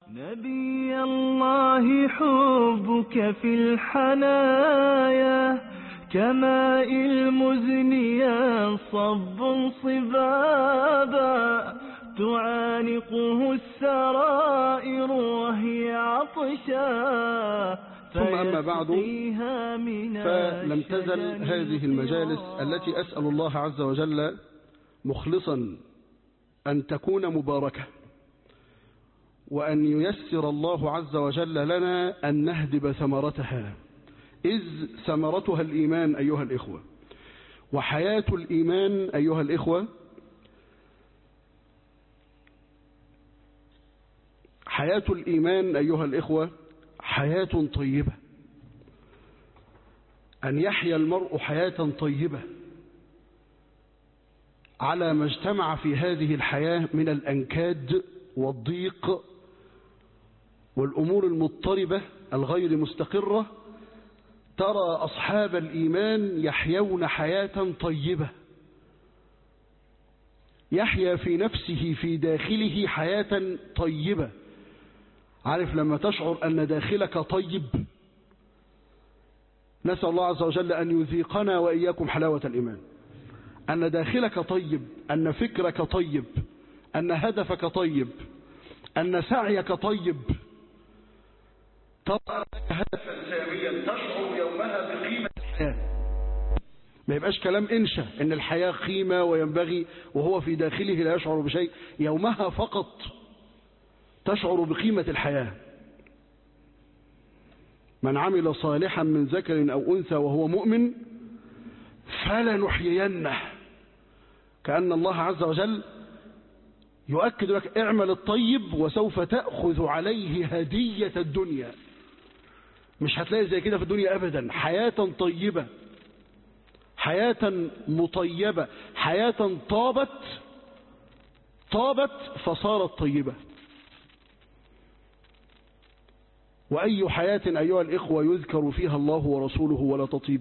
نبي الله حبك في الحنايا كماء المزن ينصب صبابا تعانقه السرائر وهي عطشا ثم أما بعد فيسقيها من فلم تزل الشجن هذه المجالس التي أسأل الله عز وجل مخلصا أن تكون مباركة وأن ييسر الله عز وجل لنا أن نهدب ثمرتها إذ ثمرتها الإيمان أيها الإخوة وحياة الإيمان أيها الإخوة حياة الإيمان أيها الإخوة حياة طيبة أن يحيا المرء حياة طيبة على ما اجتمع في هذه الحياة من الأنكاد والضيق والأمور المضطربة الغير مستقرة ترى أصحاب الإيمان يحيون حياة طيبة يحيا في نفسه في داخله حياة طيبة عارف لما تشعر أن داخلك طيب نسأل الله عز وجل أن يذيقنا وإياكم حلاوة الإيمان أن داخلك طيب أن فكرك طيب أن هدفك طيب أن سعيك طيب ترى لك هدفا ساميا تشعر يومها بقيمة الحياة ما يبقاش كلام انشا ان الحياة قيمة وينبغي وهو في داخله لا يشعر بشيء يومها فقط تشعر بقيمة الحياة من عمل صالحا من ذكر أو أنثى وهو مؤمن فلنحيينه كأن الله عز وجل يؤكد لك اعمل الطيب وسوف تأخذ عليه هدية الدنيا مش هتلاقي زي كده في الدنيا أبدا حياة طيبة حياة مطيبة حياة طابت طابت فصارت طيبة وأي حياة أيها الإخوة يذكر فيها الله ورسوله ولا تطيب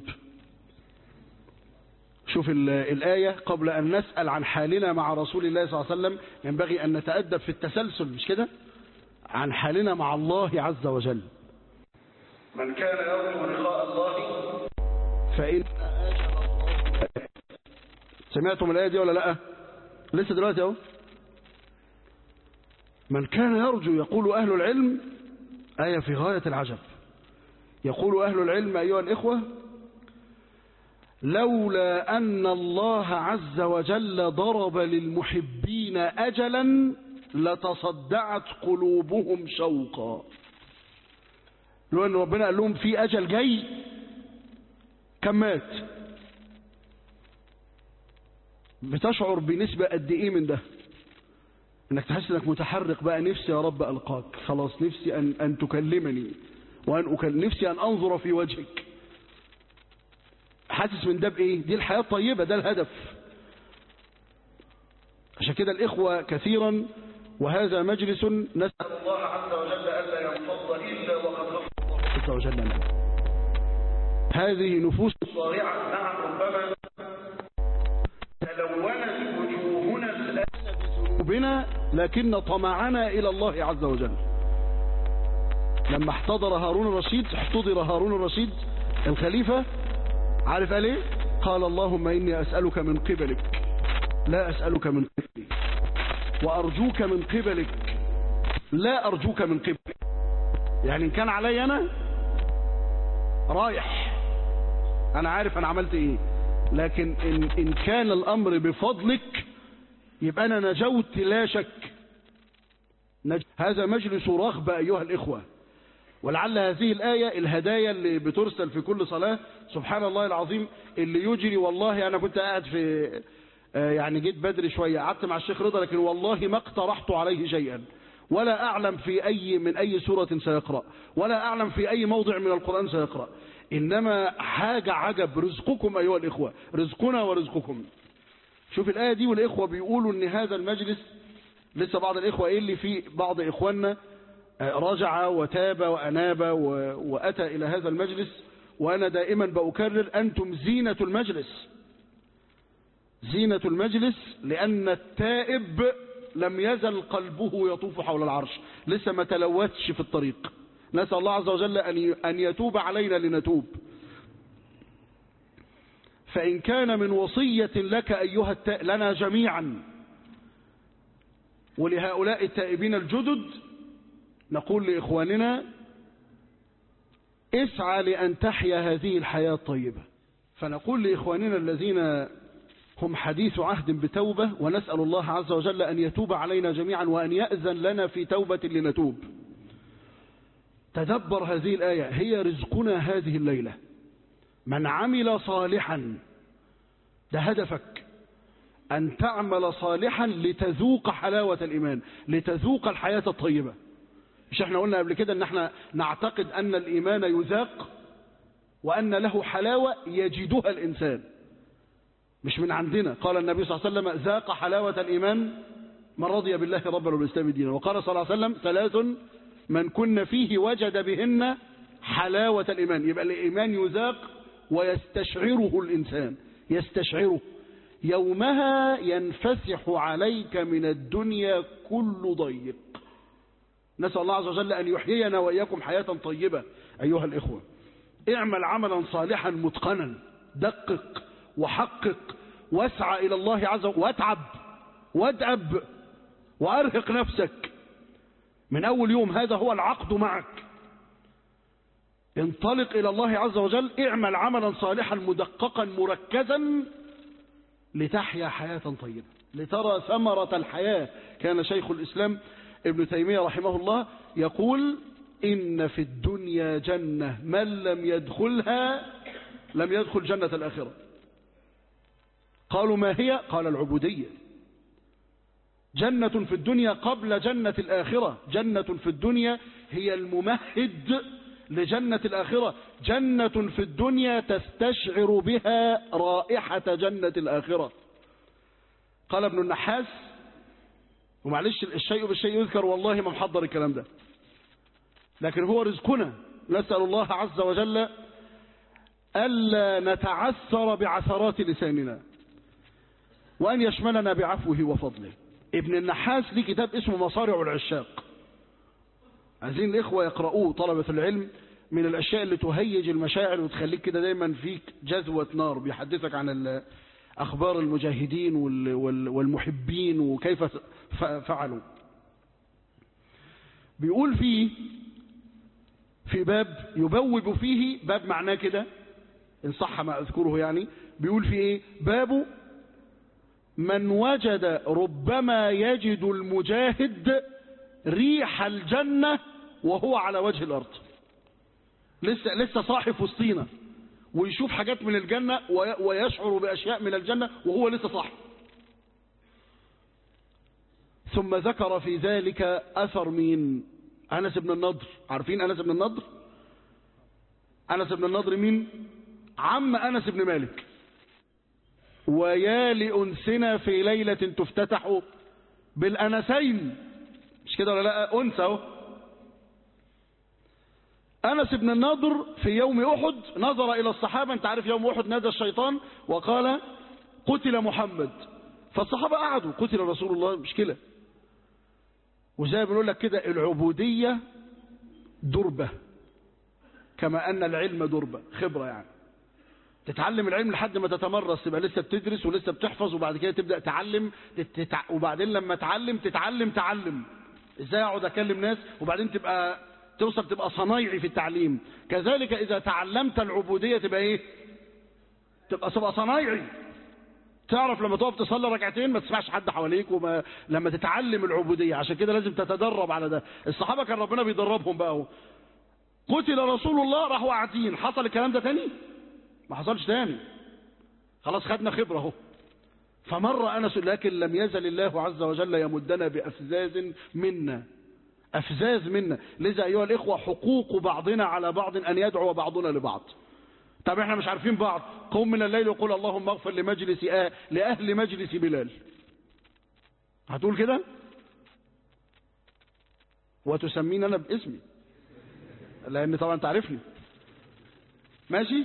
شوف الآية قبل أن نسأل عن حالنا مع رسول الله صلى الله عليه وسلم ينبغي أن نتأدب في التسلسل مش كده عن حالنا مع الله عز وجل من كان يرجو لقاء الله فإن سمعتم الآية دي ولا لا لسه دلوقتي اهو من كان يرجو يقول أهل العلم آية في غاية العجب يقول أهل العلم أيها الإخوة لولا أن الله عز وجل ضرب للمحبين أجلا لتصدعت قلوبهم شوقا لو أن ربنا قال لهم في أجل جاي كم مات بتشعر بنسبة قد إيه من ده انك تحس انك متحرك بقى نفسي يا رب القاك خلاص نفسي ان, أن تكلمني وان أكل نفسي ان انظر في وجهك حاسس من ده بايه دي الحياة الطيبة ده الهدف عشان كده الاخوة كثيرا وهذا مجلس نسأل الله عز وجل ألا ينفض إلا وقد غفر الله عز وجل لنا هذه نفوس صارعة نعم ربما تلونت وجوهنا الآن بذنوبنا لكن طمعنا إلى الله عز وجل لما احتضر هارون الرشيد احتضر هارون الرشيد الخليفة عارف قال ايه قال اللهم إني أسألك من قبلك لا أسألك من قبلي وأرجوك من قبلك لا أرجوك من قبلك يعني إن كان علي أنا رايح أنا عارف أنا عملت إيه لكن إن, إن كان الأمر بفضلك يبقى أنا نجوت لا شك نج... هذا مجلس رغبة أيها الإخوة ولعل هذه الآية الهدايا اللي بترسل في كل صلاة سبحان الله العظيم اللي يجري والله أنا كنت قاعد في يعني جيت بدري شوية قعدت مع الشيخ رضا لكن والله ما اقترحت عليه شيئا ولا أعلم في أي من أي سورة سيقرأ ولا أعلم في أي موضع من القرآن سيقرأ إنما حاجة عجب رزقكم أيها الإخوة رزقنا ورزقكم شوف الآية دي والإخوة بيقولوا إن هذا المجلس لسه بعض الإخوة إيه اللي في بعض إخواننا رجع وتاب وأناب وأتى إلى هذا المجلس وأنا دائما بأكرر أنتم زينة المجلس زينة المجلس لأن التائب لم يزل قلبه يطوف حول العرش لسه ما تلوثش في الطريق نسأل الله عز وجل أن أن يتوب علينا لنتوب فإن كان من وصية لك أيها الت... لنا جميعا ولهؤلاء التائبين الجدد نقول لإخواننا اسعى لأن تحيا هذه الحياة الطيبة فنقول لإخواننا الذين هم حديث عهد بتوبة ونسأل الله عز وجل أن يتوب علينا جميعا وأن يأذن لنا في توبة لنتوب تدبر هذه الآية هي رزقنا هذه الليلة من عمل صالحا ده هدفك أن تعمل صالحا لتذوق حلاوة الإيمان لتذوق الحياة الطيبة مش احنا قلنا قبل كده ان احنا نعتقد أن الإيمان يذاق وأن له حلاوة يجدها الإنسان مش من عندنا قال النبي صلى الله عليه وسلم ذاق حلاوة الإيمان من رضي بالله ربا وبالإسلام دينا وقال صلى الله عليه وسلم ثلاث من كن فيه وجد بهن حلاوة الإيمان يبقى الإيمان يذاق ويستشعره الإنسان يستشعره يومها ينفسح عليك من الدنيا كل ضيق نسأل الله عز وجل أن يحيينا وإياكم حياة طيبة أيها الإخوة اعمل عملا صالحا متقنا دقق وحقق واسعى إلى الله عز وجل واتعب وادأب وأرهق نفسك من أول يوم هذا هو العقد معك انطلق إلى الله عز وجل اعمل عملا صالحا مدققا مركزا لتحيا حياة طيبة لترى ثمرة الحياة كان شيخ الإسلام ابن تيمية رحمه الله يقول إن في الدنيا جنة من لم يدخلها لم يدخل جنة الآخرة قالوا ما هي قال العبودية جنة في الدنيا قبل جنة الآخرة جنة في الدنيا هي الممهد لجنة الآخرة جنة في الدنيا تستشعر بها رائحة جنة الآخرة قال ابن النحاس ومعلش الشيء بالشيء يذكر والله ما محضر الكلام ده لكن هو رزقنا نسأل الله عز وجل ألا نتعثر بعثرات لساننا وأن يشملنا بعفوه وفضله ابن النحاس ليه كتاب اسمه مصارع العشاق عايزين الإخوة يقرؤوه طلبة العلم من الأشياء اللي تهيج المشاعر وتخليك كده دايما فيك جذوة نار بيحدثك عن أخبار المجاهدين والمحبين وكيف فعلوا بيقول فيه في باب يبوب فيه باب معناه كده إن صح ما أذكره يعني بيقول فيه إيه باب من وجد ربما يجد المجاهد ريح الجنة وهو على وجه الأرض لسه لسه صاحي في وسطينا ويشوف حاجات من الجنة ويشعر بأشياء من الجنة وهو لسه صاحي ثم ذكر في ذلك أثر مين أنس بن النضر عارفين أنس بن النضر أنس بن النضر مين عم أنس بن مالك ويا لأنسنا في ليلة تفتتح بالأنسين مش كده ولا لا أنثى اهو أنس بن النضر في يوم أحد نظر إلى الصحابة أنت عارف يوم أحد نادى الشيطان وقال قتل محمد فالصحابة قعدوا قتل رسول الله مشكلة وزي ما بنقول لك كده العبودية دربة كما أن العلم دربة خبرة يعني تتعلم العلم لحد ما تتمرس تبقى لسه بتدرس ولسه بتحفظ وبعد كده تبدأ تعلم تتع... وبعدين لما تعلم تتعلم تعلم ازاي اقعد اكلم ناس وبعدين تبقى توصل تبقى صنايعي في التعليم كذلك اذا تعلمت العبودية تبقى ايه تبقى تبقى صنايعي تعرف لما تقف تصلي ركعتين ما تسمعش حد حواليك وما لما تتعلم العبودية عشان كده لازم تتدرب على ده الصحابة كان ربنا بيدربهم بقى قتل رسول الله راحوا قاعدين حصل الكلام ده تاني ما حصلش تاني خلاص خدنا خبرة اهو فمر أنس لكن لم يزل الله عز وجل يمدنا بأفزاز منا أفزاز منا لذا أيها الإخوة حقوق بعضنا على بعض أن يدعو بعضنا لبعض طب احنا مش عارفين بعض قوم من الليل وقول اللهم اغفر لمجلس آه لأهل مجلس بلال هتقول كده وتسميني أنا باسمي لأن طبعا تعرفني ماشي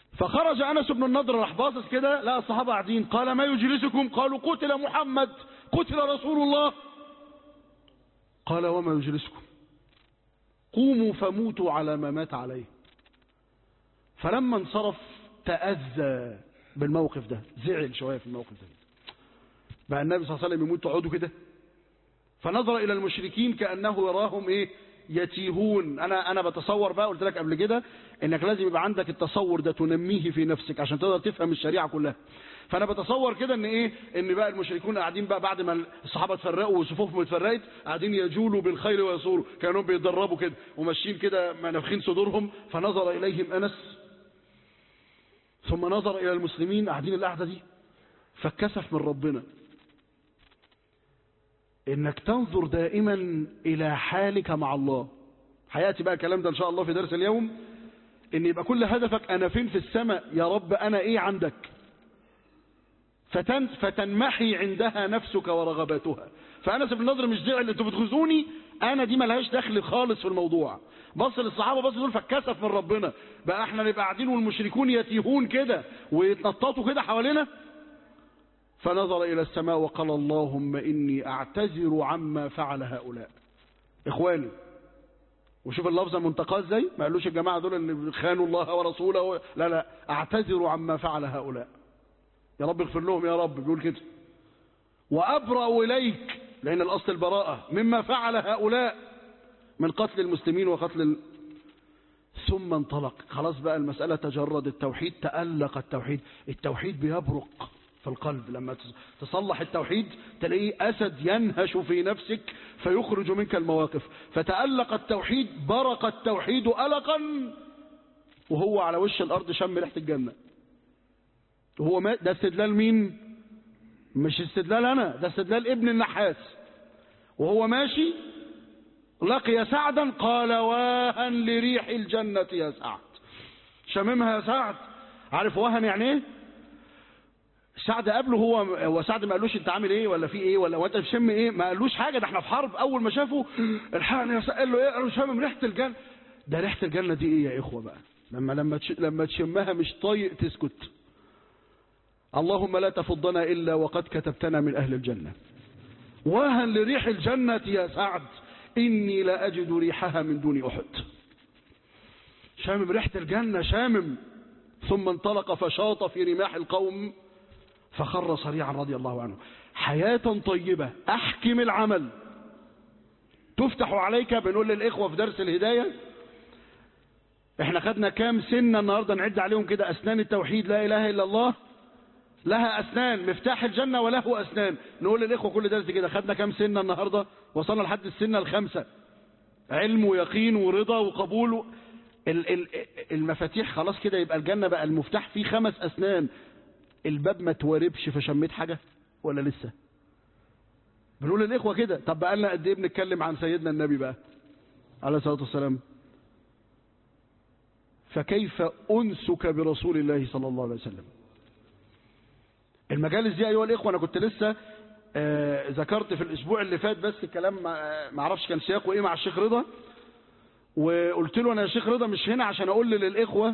فخرج أنس بن النضر راح باصص كده لا الصحابة قاعدين قال ما يجلسكم قالوا قتل محمد قتل رسول الله قال وما يجلسكم قوموا فموتوا على ما مات عليه فلما انصرف تأذى بالموقف ده زعل شوية في الموقف ده بقى النبي صلى الله عليه وسلم يموت تقعدوا كده فنظر إلى المشركين كأنه يراهم إيه يتيهون أنا أنا بتصور بقى قلت لك قبل كده إنك لازم يبقى عندك التصور ده تنميه في نفسك عشان تقدر تفهم الشريعة كلها فأنا بتصور كده إن إيه إن بقى المشركون قاعدين بقى بعد ما الصحابة اتفرقوا وصفوفهم اتفرقت قاعدين يجولوا بالخيل ويصوروا كانوا بيتدربوا كده وماشيين كده منافخين صدورهم فنظر إليهم أنس ثم نظر إلى المسلمين قاعدين القعدة دي فاتكسف من ربنا انك تنظر دائما الى حالك مع الله هياتي بقى الكلام ده ان شاء الله في درس اليوم ان يبقى كل هدفك انا فين في السماء يا رب انا ايه عندك فتن فتنمحي عندها نفسك ورغباتها فانس بن نضر مش زعل انتوا بتغزوني انا دي ملهاش دخل خالص في الموضوع بص للصحابه بص دول فاتكسف من ربنا بقى احنا نبقى قاعدين والمشركون يتيهون كده ويتنططوا كده حوالينا فنظر إلى السماء وقال اللهم إني أعتذر عما فعل هؤلاء إخواني وشوف اللفظة منتقاه ازاي ما قالوش الجماعة دول اللي خانوا الله ورسوله لا لا أعتذر عما فعل هؤلاء يا رب اغفر لهم يا رب بيقول كده وأبرأ إليك لأن الأصل البراءة مما فعل هؤلاء من قتل المسلمين وقتل ال... ثم انطلق خلاص بقى المسألة تجرد التوحيد تألق التوحيد التوحيد بيبرق في القلب لما تصلح التوحيد تلاقيه أسد ينهش في نفسك فيخرج منك المواقف فتألق التوحيد برق التوحيد ألقا وهو على وش الأرض شم ريحة الجنة وهو ما ده استدلال مين مش استدلال أنا ده استدلال ابن النحاس وهو ماشي لقي سعدا قال واها لريح الجنة يا سعد شممها يا سعد عارف واهن يعني ايه سعد قبله هو هو سعد ما قالوش انت عامل ايه ولا في ايه ولا وانت بتشم ايه ما قالوش حاجه ده احنا في حرب اول ما شافه الحقني يا قال له ايه قال له شامم ريحه الجنه ده ريحه الجنه دي ايه يا اخوه بقى لما لما تش... لما تشمها مش طايق تسكت اللهم لا تفضنا الا وقد كتبتنا من اهل الجنه وهن لريح الجنه يا سعد اني لا اجد ريحها من دون احد شامم ريحه الجنه شامم ثم انطلق فشاط في رماح القوم فخر صريعا رضي الله عنه حياة طيبة أحكم العمل تفتح عليك بنقول للإخوة في درس الهداية احنا خدنا كام سنة النهاردة نعد عليهم كده أسنان التوحيد لا إله إلا الله لها أسنان مفتاح الجنة وله أسنان نقول للإخوة كل درس كده خدنا كام سنة النهاردة وصلنا لحد السنة الخمسة علم ويقين ورضا وقبول المفاتيح خلاص كده يبقى الجنة بقى المفتاح فيه خمس أسنان الباب ما تواربش فشميت حاجة ولا لسه بنقول للإخوة كده طب بقى لنا قد ايه بنتكلم عن سيدنا النبي بقى عليه الصلاة والسلام فكيف أنسك برسول الله صلى الله عليه وسلم المجالس دي أيها الإخوة أنا كنت لسه آه ذكرت في الأسبوع اللي فات بس الكلام ما اعرفش كان سياقه إيه مع الشيخ رضا وقلت له أنا يا شيخ رضا مش هنا عشان أقول للإخوة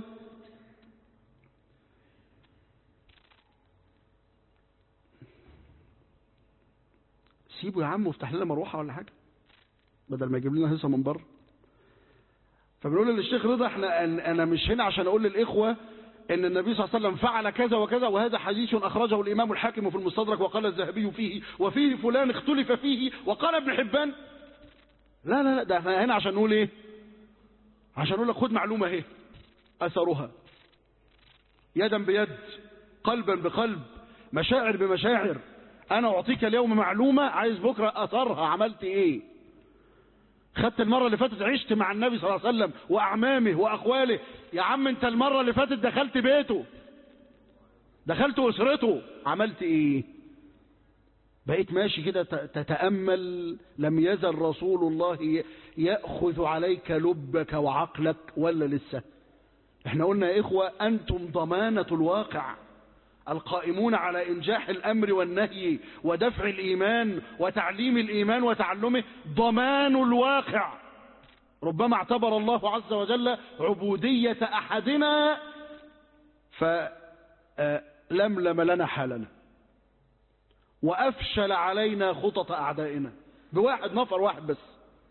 سيبه يا عم وافتح لنا مروحه ولا حاجه بدل ما يجيب لنا هيصه من بره فبنقول للشيخ رضا احنا انا مش هنا عشان اقول للاخوه ان النبي صلى الله عليه وسلم فعل كذا وكذا وهذا حديث اخرجه الامام الحاكم في المستدرك وقال الذهبي فيه وفيه فلان اختلف فيه وقال ابن حبان لا لا لا ده احنا هنا عشان نقول ايه عشان نقول لك خد معلومه اهي اثرها يدا بيد قلبا بقلب مشاعر بمشاعر انا اعطيك اليوم معلومة عايز بكرة اثرها عملت ايه خدت المرة اللي فاتت عشت مع النبي صلى الله عليه وسلم واعمامه واقواله يا عم انت المرة اللي فاتت دخلت بيته دخلت اسرته عملت ايه بقيت ماشي كده تتأمل لم يزل رسول الله يأخذ عليك لبك وعقلك ولا لسه احنا قلنا يا اخوة انتم ضمانة الواقع القائمون على إنجاح الأمر والنهي ودفع الإيمان وتعليم الإيمان وتعلمه ضمان الواقع ربما اعتبر الله عز وجل عبودية أحدنا فلملم لنا حالنا وأفشل علينا خطط أعدائنا بواحد نفر واحد بس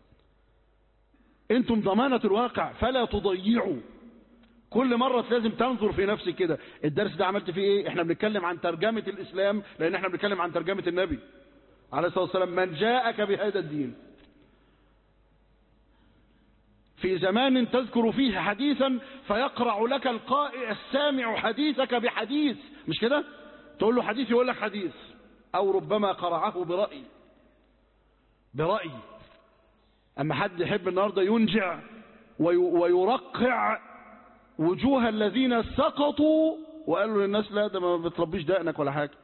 انتم ضمانة الواقع فلا تضيعوا كل مرة لازم تنظر في نفسك كده الدرس ده عملت فيه ايه احنا بنتكلم عن ترجمة الاسلام لان احنا بنتكلم عن ترجمة النبي عليه الصلاة والسلام من جاءك بهذا الدين في زمان تذكر فيه حديثا فيقرع لك القائع السامع حديثك بحديث مش كده تقول له حديث يقول لك حديث او ربما قرعه برأي برأي اما حد يحب النهارده ينجع ويرقع وجوه الذين سقطوا وقالوا للناس لا ده ما بتربيش دقنك ولا حاجه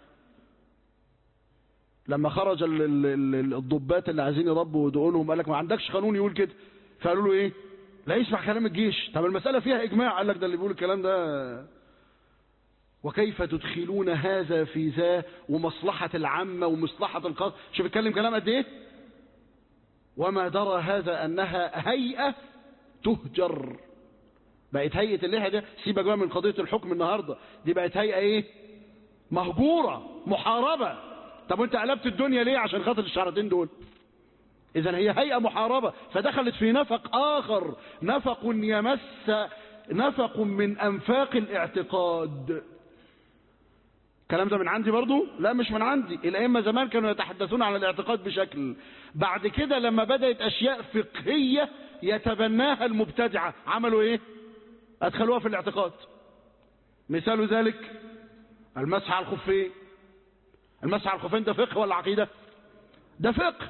لما خرج ال ال ال الضبات اللي عايزين يربوا ودقونهم قال لك ما عندكش قانون يقول كده فقالوا له ايه لا يسمع كلام الجيش طب المساله فيها اجماع قال لك ده اللي بيقول الكلام ده وكيف تدخلون هذا في ذا ومصلحة العامة ومصلحة القصد شوف اتكلم كلام قد ايه وما درى هذا انها هيئة تهجر بقت هيئة اللحية دي سيبك بقى من قضية الحكم النهاردة دي بقت هيئة ايه مهجورة محاربة طب وانت قلبت الدنيا ليه عشان خاطر الشعرتين دول اذا هي هيئة محاربة فدخلت في نفق اخر نفق يمس نفق من انفاق الاعتقاد الكلام ده من عندي برضو لا مش من عندي الائمه زمان كانوا يتحدثون عن الاعتقاد بشكل بعد كده لما بدات اشياء فقهيه يتبناها المبتدعه عملوا ايه ادخلوها في الاعتقاد مثال ذلك المسح على الخفين المسح على الخفين ده فقه ولا عقيده ده فقه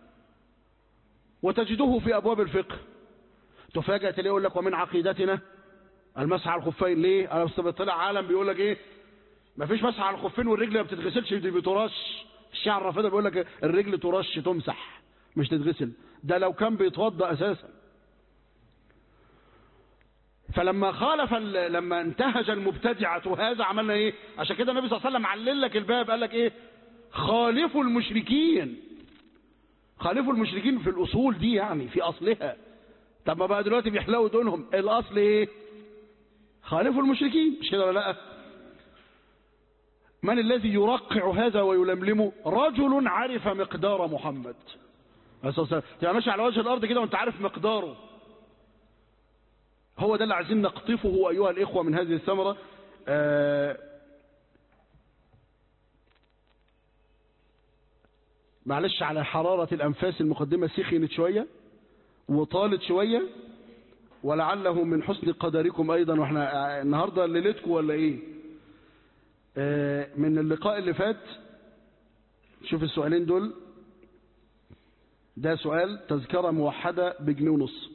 وتجده في ابواب الفقه تفاجأ تلاقيه يقول لك ومن عقيدتنا المسح على الخفين ليه انا بس طلع عالم بيقول لك ايه ما فيش مسح على الخفين والرجل ما بتتغسلش دي بترش الشعر الرافضه بيقول لك الرجل ترش تمسح مش تتغسل ده لو كان بيتوضا اساسا فلما خالف لما انتهج المبتدعة هذا عملنا ايه عشان كده النبي صلى الله عليه وسلم علل لك الباب قال لك ايه خالفوا المشركين خالفوا المشركين في الاصول دي يعني في اصلها طب ما بقى دلوقتي بيحلقوا دونهم الاصل ايه خالفوا المشركين مش كده ولا لا من الذي يرقع هذا ويلملمه رجل عرف مقدار محمد تبقى ماشي على وجه الارض كده وانت عارف مقداره هو ده اللي عايزين نقطفه ايها الاخوه من هذه الثمره آه معلش على حراره الانفاس المقدمه سخنت شويه وطالت شويه ولعله من حسن قدركم ايضا واحنا النهارده ليلتكم ولا ايه آه من اللقاء اللي فات شوف السؤالين دول ده سؤال تذكرة موحدة بجنيه ونص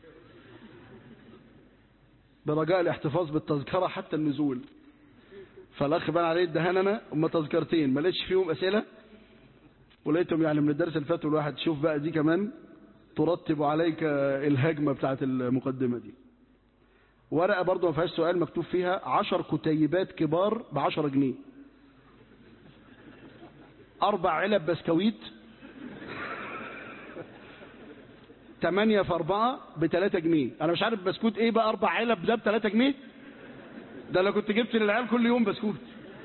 برجاء الاحتفاظ بالتذكرة حتى النزول فالأخ بان عليه الدهان أنا هم تذكرتين ما لقيتش فيهم أسئلة ولقيتهم يعني من الدرس اللي فات الواحد شوف بقى دي كمان ترتب عليك الهجمة بتاعت المقدمة دي ورقة برضه ما فيهاش سؤال مكتوب فيها عشر كتيبات كبار بعشرة جنيه أربع علب بسكويت تمانية في أربعة بتلاتة جنيه أنا مش عارف بسكوت إيه بقى أربع علب ده بتلاتة جنيه ده لو كنت جبت للعيال كل يوم بسكوت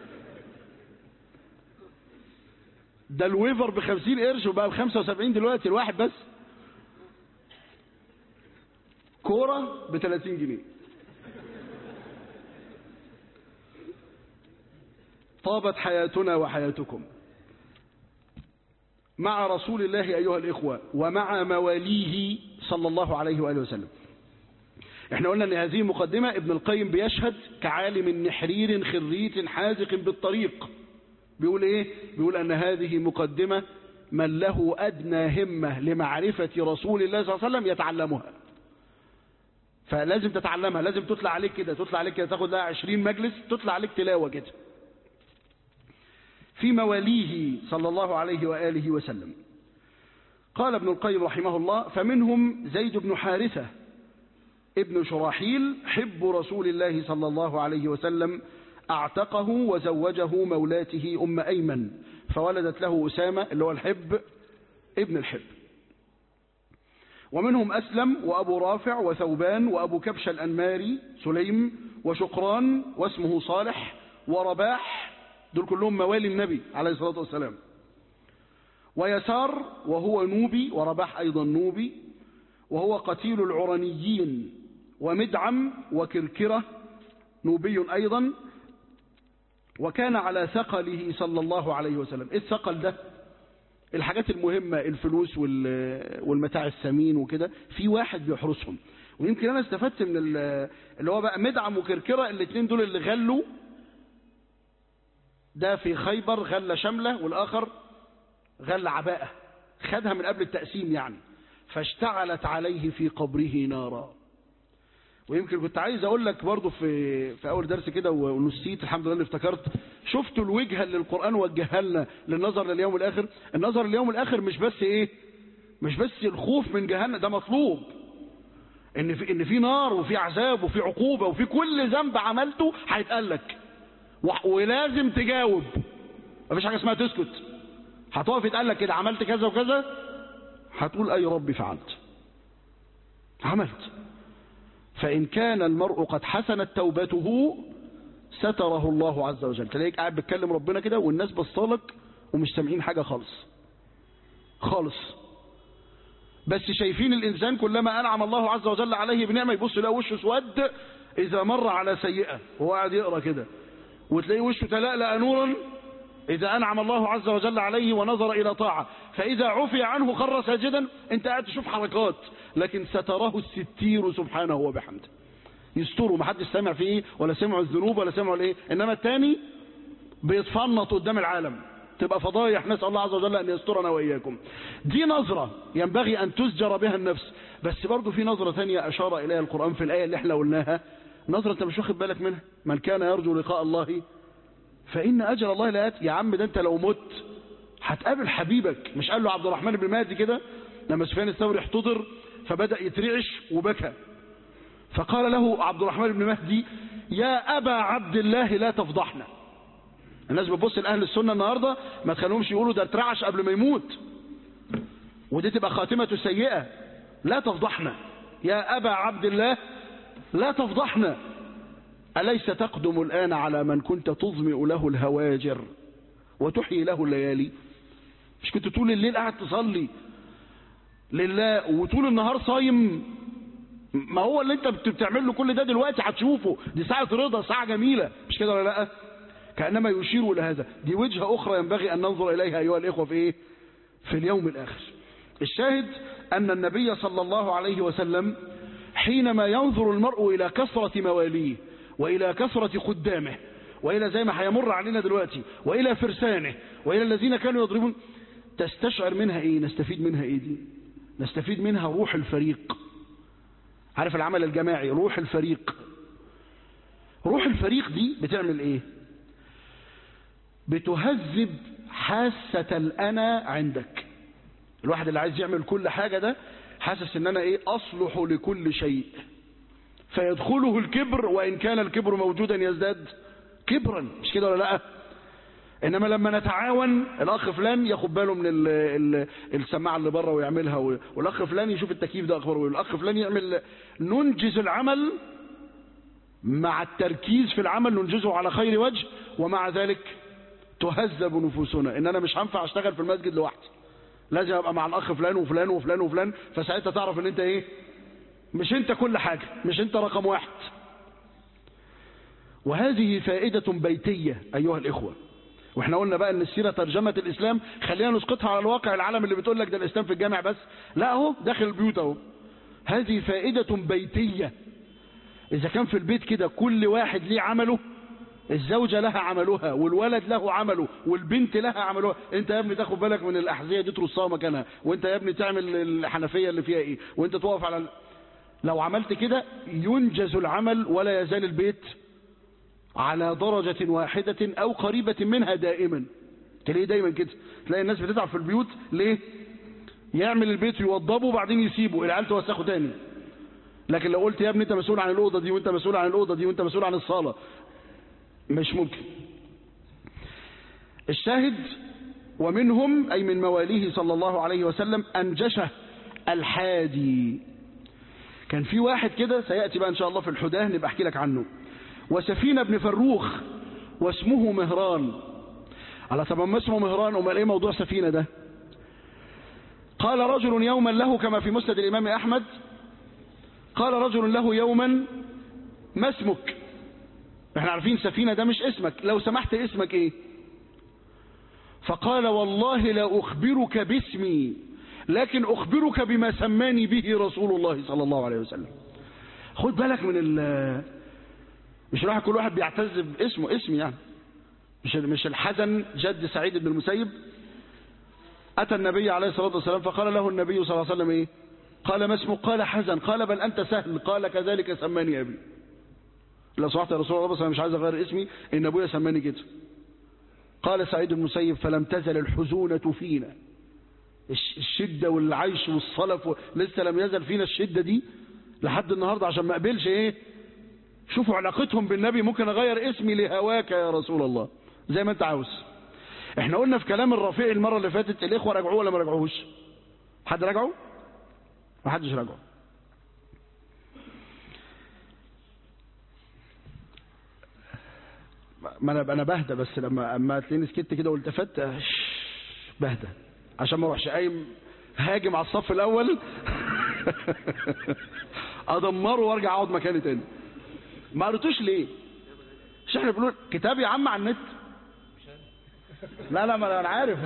ده الويفر بخمسين قرش وبقى بخمسة وسبعين دلوقتي الواحد بس كورة بتلاتين جنيه طابت حياتنا وحياتكم مع رسول الله أيها الإخوة ومع مواليه صلى الله عليه وآله وسلم احنا قلنا ان هذه مقدمة ابن القيم بيشهد كعالم نحرير خريت حازق بالطريق بيقول ايه بيقول ان هذه مقدمة من له ادنى همة لمعرفة رسول الله صلى الله عليه وسلم يتعلمها فلازم تتعلمها لازم تطلع عليك كده تطلع عليك كده تاخد لها 20 مجلس تطلع عليك تلاوة كده في مواليه صلى الله عليه وآله وسلم قال ابن القيم رحمه الله فمنهم زيد بن حارثة ابن شراحيل حب رسول الله صلى الله عليه وسلم اعتقه وزوجه مولاته أم أيمن فولدت له أسامة اللي هو الحب ابن الحب ومنهم أسلم وأبو رافع وثوبان وأبو كبش الأنماري سليم وشقران واسمه صالح ورباح دول كلهم موالي النبي عليه الصلاة والسلام ويسار وهو نوبي ورباح أيضا نوبي وهو قتيل العرنيين ومدعم وكركرة نوبي أيضا وكان على ثقله صلى الله عليه وسلم إيه الثقل ده الحاجات المهمة الفلوس والمتاع الثمين وكده في واحد بيحرسهم ويمكن أنا استفدت من اللي هو بقى مدعم وكركرة الاثنين دول اللي غلوا ده في خيبر غلة شملة والآخر غلة عباءة خدها من قبل التقسيم يعني فاشتعلت عليه في قبره نارا ويمكن كنت عايز اقول لك برضه في في اول درس كده ونسيت الحمد لله اني افتكرت شفتوا الوجهه اللي القران وجهها لنا للنظر لليوم الاخر النظر لليوم الاخر مش بس ايه مش بس الخوف من جهنم ده مطلوب ان في ان في نار وفي عذاب وفي عقوبه وفي كل ذنب عملته هيتقال لك ولازم تجاوب مفيش حاجه اسمها تسكت هتقف يتقال لك كده عملت كذا وكذا هتقول اي ربي فعلت عملت فإن كان المرء قد حسنت توبته ستره الله عز وجل تلاقيك قاعد بتكلم ربنا كده والناس بصالك ومش سامعين حاجة خالص خالص بس شايفين الإنسان كلما أنعم الله عز وجل عليه بنعمة يبص يلاقي وشه اسود إذا مر على سيئة وهو قاعد يقرأ كده وتلاقيه وشه تلألأ نورا إذا أنعم الله عز وجل عليه ونظر إلى طاعة فإذا عفي عنه خر ساجدا أنت قاعد تشوف حركات لكن ستراه الستير سبحانه وبحمده يستره ما حدش سامع فيه ولا سمعوا الذنوب ولا سمعوا الايه انما الثاني بيتفنط قدام العالم تبقى فضايح نسال الله عز وجل ان يسترنا واياكم دي نظره ينبغي ان تسجر بها النفس بس برضه في نظره ثانيه اشار اليها القران في الايه اللي احنا قلناها نظره انت مش واخد بالك منها من كان يرجو لقاء الله فان اجل الله لات يا عم ده انت لو مت هتقابل حبيبك مش قال له عبد الرحمن بن مهدي كده لما سفيان الثوري احتضر فبدأ يترعش وبكى فقال له عبد الرحمن بن مهدي يا أبا عبد الله لا تفضحنا الناس بتبص لأهل السنة النهاردة ما تخليهمش يقولوا ده اترعش قبل ما يموت ودي تبقى خاتمة سيئة لا تفضحنا يا أبا عبد الله لا تفضحنا أليس تقدم الآن على من كنت تظمئ له الهواجر وتحيي له الليالي مش كنت طول الليل قاعد تصلي لله وطول النهار صايم ما هو اللي انت بتعمل له كل ده دلوقتي هتشوفه دي ساعة رضا ساعة جميلة مش كده ولا لا كأنما يشير إلى هذا دي وجهة أخرى ينبغي أن ننظر إليها أيها الإخوة في إيه في اليوم الآخر الشاهد أن النبي صلى الله عليه وسلم حينما ينظر المرء إلى كثرة مواليه وإلى كثرة خدامه وإلى زي ما هيمر علينا دلوقتي وإلى فرسانه وإلى الذين كانوا يضربون تستشعر منها إيه نستفيد منها إيه دي نستفيد منها روح الفريق عارف العمل الجماعي روح الفريق روح الفريق دي بتعمل ايه بتهذب حاسة الأنا عندك الواحد اللي عايز يعمل كل حاجة ده حاسس ان انا ايه اصلح لكل شيء فيدخله الكبر وان كان الكبر موجودا يزداد كبرا مش كده ولا لا انما لما نتعاون الاخ فلان ياخد باله من ال ال السماعه اللي بره ويعملها والاخ فلان يشوف التكييف ده اخباره والاخ فلان يعمل ننجز العمل مع التركيز في العمل ننجزه على خير وجه ومع ذلك تهذب نفوسنا ان انا مش هنفع اشتغل في المسجد لوحدي لازم ابقى مع الاخ فلان وفلان وفلان وفلان فساعتها تعرف ان انت ايه مش انت كل حاجه مش انت رقم واحد وهذه فائده بيتيه ايها الاخوه واحنا قلنا بقى ان السيره ترجمه الاسلام خلينا نسقطها على الواقع العالم اللي بتقول لك ده الاسلام في الجامع بس لا اهو داخل البيوت اهو هذه فائده بيتيه اذا كان في البيت كده كل واحد ليه عمله الزوجة لها عملها والولد له عمله والبنت لها عملها انت يا ابني تاخد بالك من الاحذية دي ترصها مكانها وانت يا ابني تعمل الحنفية اللي فيها ايه وانت تقف على لو عملت كده ينجز العمل ولا يزال البيت على درجة واحدة او قريبة منها دائما تلاقيه دايما كده تلاقي الناس بتتعب في البيوت ليه يعمل البيت يوضبه وبعدين يسيبه العيال توسخه تاني لكن لو قلت يا ابني انت مسؤول عن الاوضه دي وانت مسؤول عن الاوضه دي وانت مسؤول عن الصاله مش ممكن الشاهد ومنهم أي من مواليه صلى الله عليه وسلم أنجشه الحادي كان في واحد كده سيأتي بقى إن شاء الله في الحداه نبقى أحكي لك عنه وسفينة بن فروخ واسمه مهران على طب ما اسمه مهران امال ايه موضوع سفينة ده قال رجل يوما له كما في مسند الإمام أحمد قال رجل له يوما ما اسمك احنا عارفين سفينة ده مش اسمك لو سمحت اسمك ايه فقال والله لا أخبرك باسمي لكن أخبرك بما سماني به رسول الله صلى الله عليه وسلم خد بالك من ال مش راح كل واحد بيعتز باسمه اسم يعني مش مش الحزن جد سعيد بن المسيب أتى النبي عليه الصلاة والسلام فقال له النبي صلى الله عليه وسلم إيه قال ما اسمك قال حزن قال بل أنت سهل قال كذلك سماني أبي لو سمحت يا رسول الله بس أنا مش عايز أغير اسمي إن أبويا سماني كده قال سعيد بن المسيب فلم تزل الحزونة فينا الشدة والعيش والصلف و... لسه لم يزل فينا الشدة دي لحد النهاردة عشان ما قبلش ايه شوفوا علاقتهم بالنبي ممكن اغير اسمي لهواك يا رسول الله زي ما انت عاوز احنا قلنا في كلام الرفيع المرة اللي فاتت الاخوة رجعوه ولا ما رجعوهوش حد رجعه ما حدش رجعه ما انا انا بهدى بس لما اما تلاقيني سكت كده والتفت بهدى عشان ما اروحش قايم هاجم على الصف الاول ادمره وارجع اقعد مكاني تاني ما قريتوش ليه مش احنا بنقول كتاب يا عم على النت لا لا ما انا عارف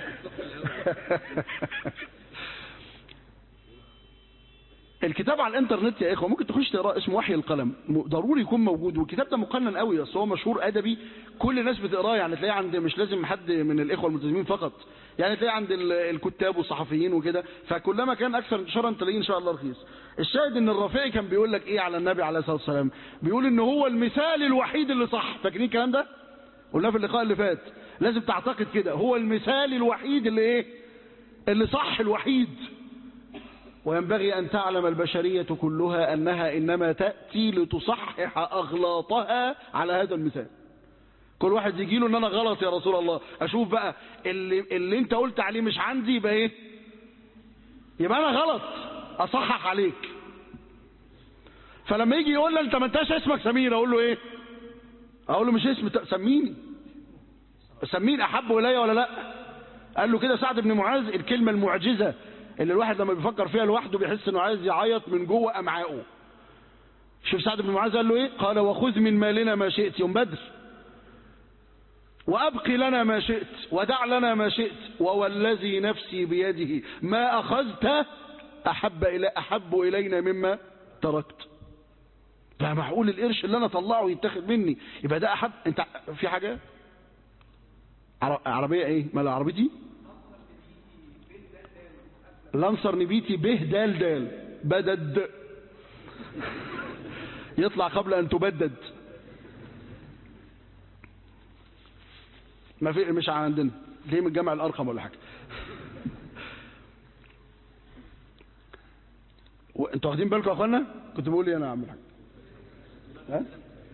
الكتاب على الانترنت يا اخوه ممكن تخش تقراه اسمه وحي القلم ضروري يكون موجود والكتاب ده مقنن قوي اصل هو مشهور ادبي كل الناس بتقراه يعني تلاقيه عند مش لازم حد من الاخوه الملتزمين فقط يعني تلاقيه عند الكتاب والصحفيين وكده فكلما كان اكثر انتشارا تلاقيه ان شاء الله رخيص الشاهد ان الرافعي كان بيقول لك ايه على النبي عليه الصلاه والسلام بيقول ان هو المثال الوحيد اللي صح فاكرين الكلام ده قلناه في اللقاء اللي فات لازم تعتقد كده هو المثال الوحيد اللي ايه اللي صح الوحيد وينبغي أن تعلم البشرية كلها أنها إنما تأتي لتصحح أغلاطها على هذا المثال كل واحد يجي له ان انا غلط يا رسول الله اشوف بقى اللي, اللي انت قلت عليه مش عندي يبقى ايه يبقى انا غلط اصحح عليك فلما يجي يقول لي انت ما انتش اسمك سمير اقول له ايه اقول له مش اسم سميني سميني احب الي ولا لا قال له كده سعد بن معاذ الكلمة المعجزة اللي الواحد لما بيفكر فيها لوحده بيحس انه عايز يعيط من جوه امعائه شوف سعد بن معاذ قال له ايه قال وخذ من مالنا ما شئت يوم بدر وابقي لنا ما شئت ودع لنا ما شئت ووالذي نفسي بيده ما اخذت احب الى احب الينا مما تركت لا معقول القرش اللي انا طلعه يتاخد مني يبقى ده احب انت في حاجه عربيه ايه ما عربيتي لانصر نبيتي به دال دال بدد يطلع قبل ان تبدد ما في مش عندنا ليه من جامع الارقم ولا حاجه انتوا واخدين بالكم يا اخوانا كنت بقول ايه انا يا عم الحاج ها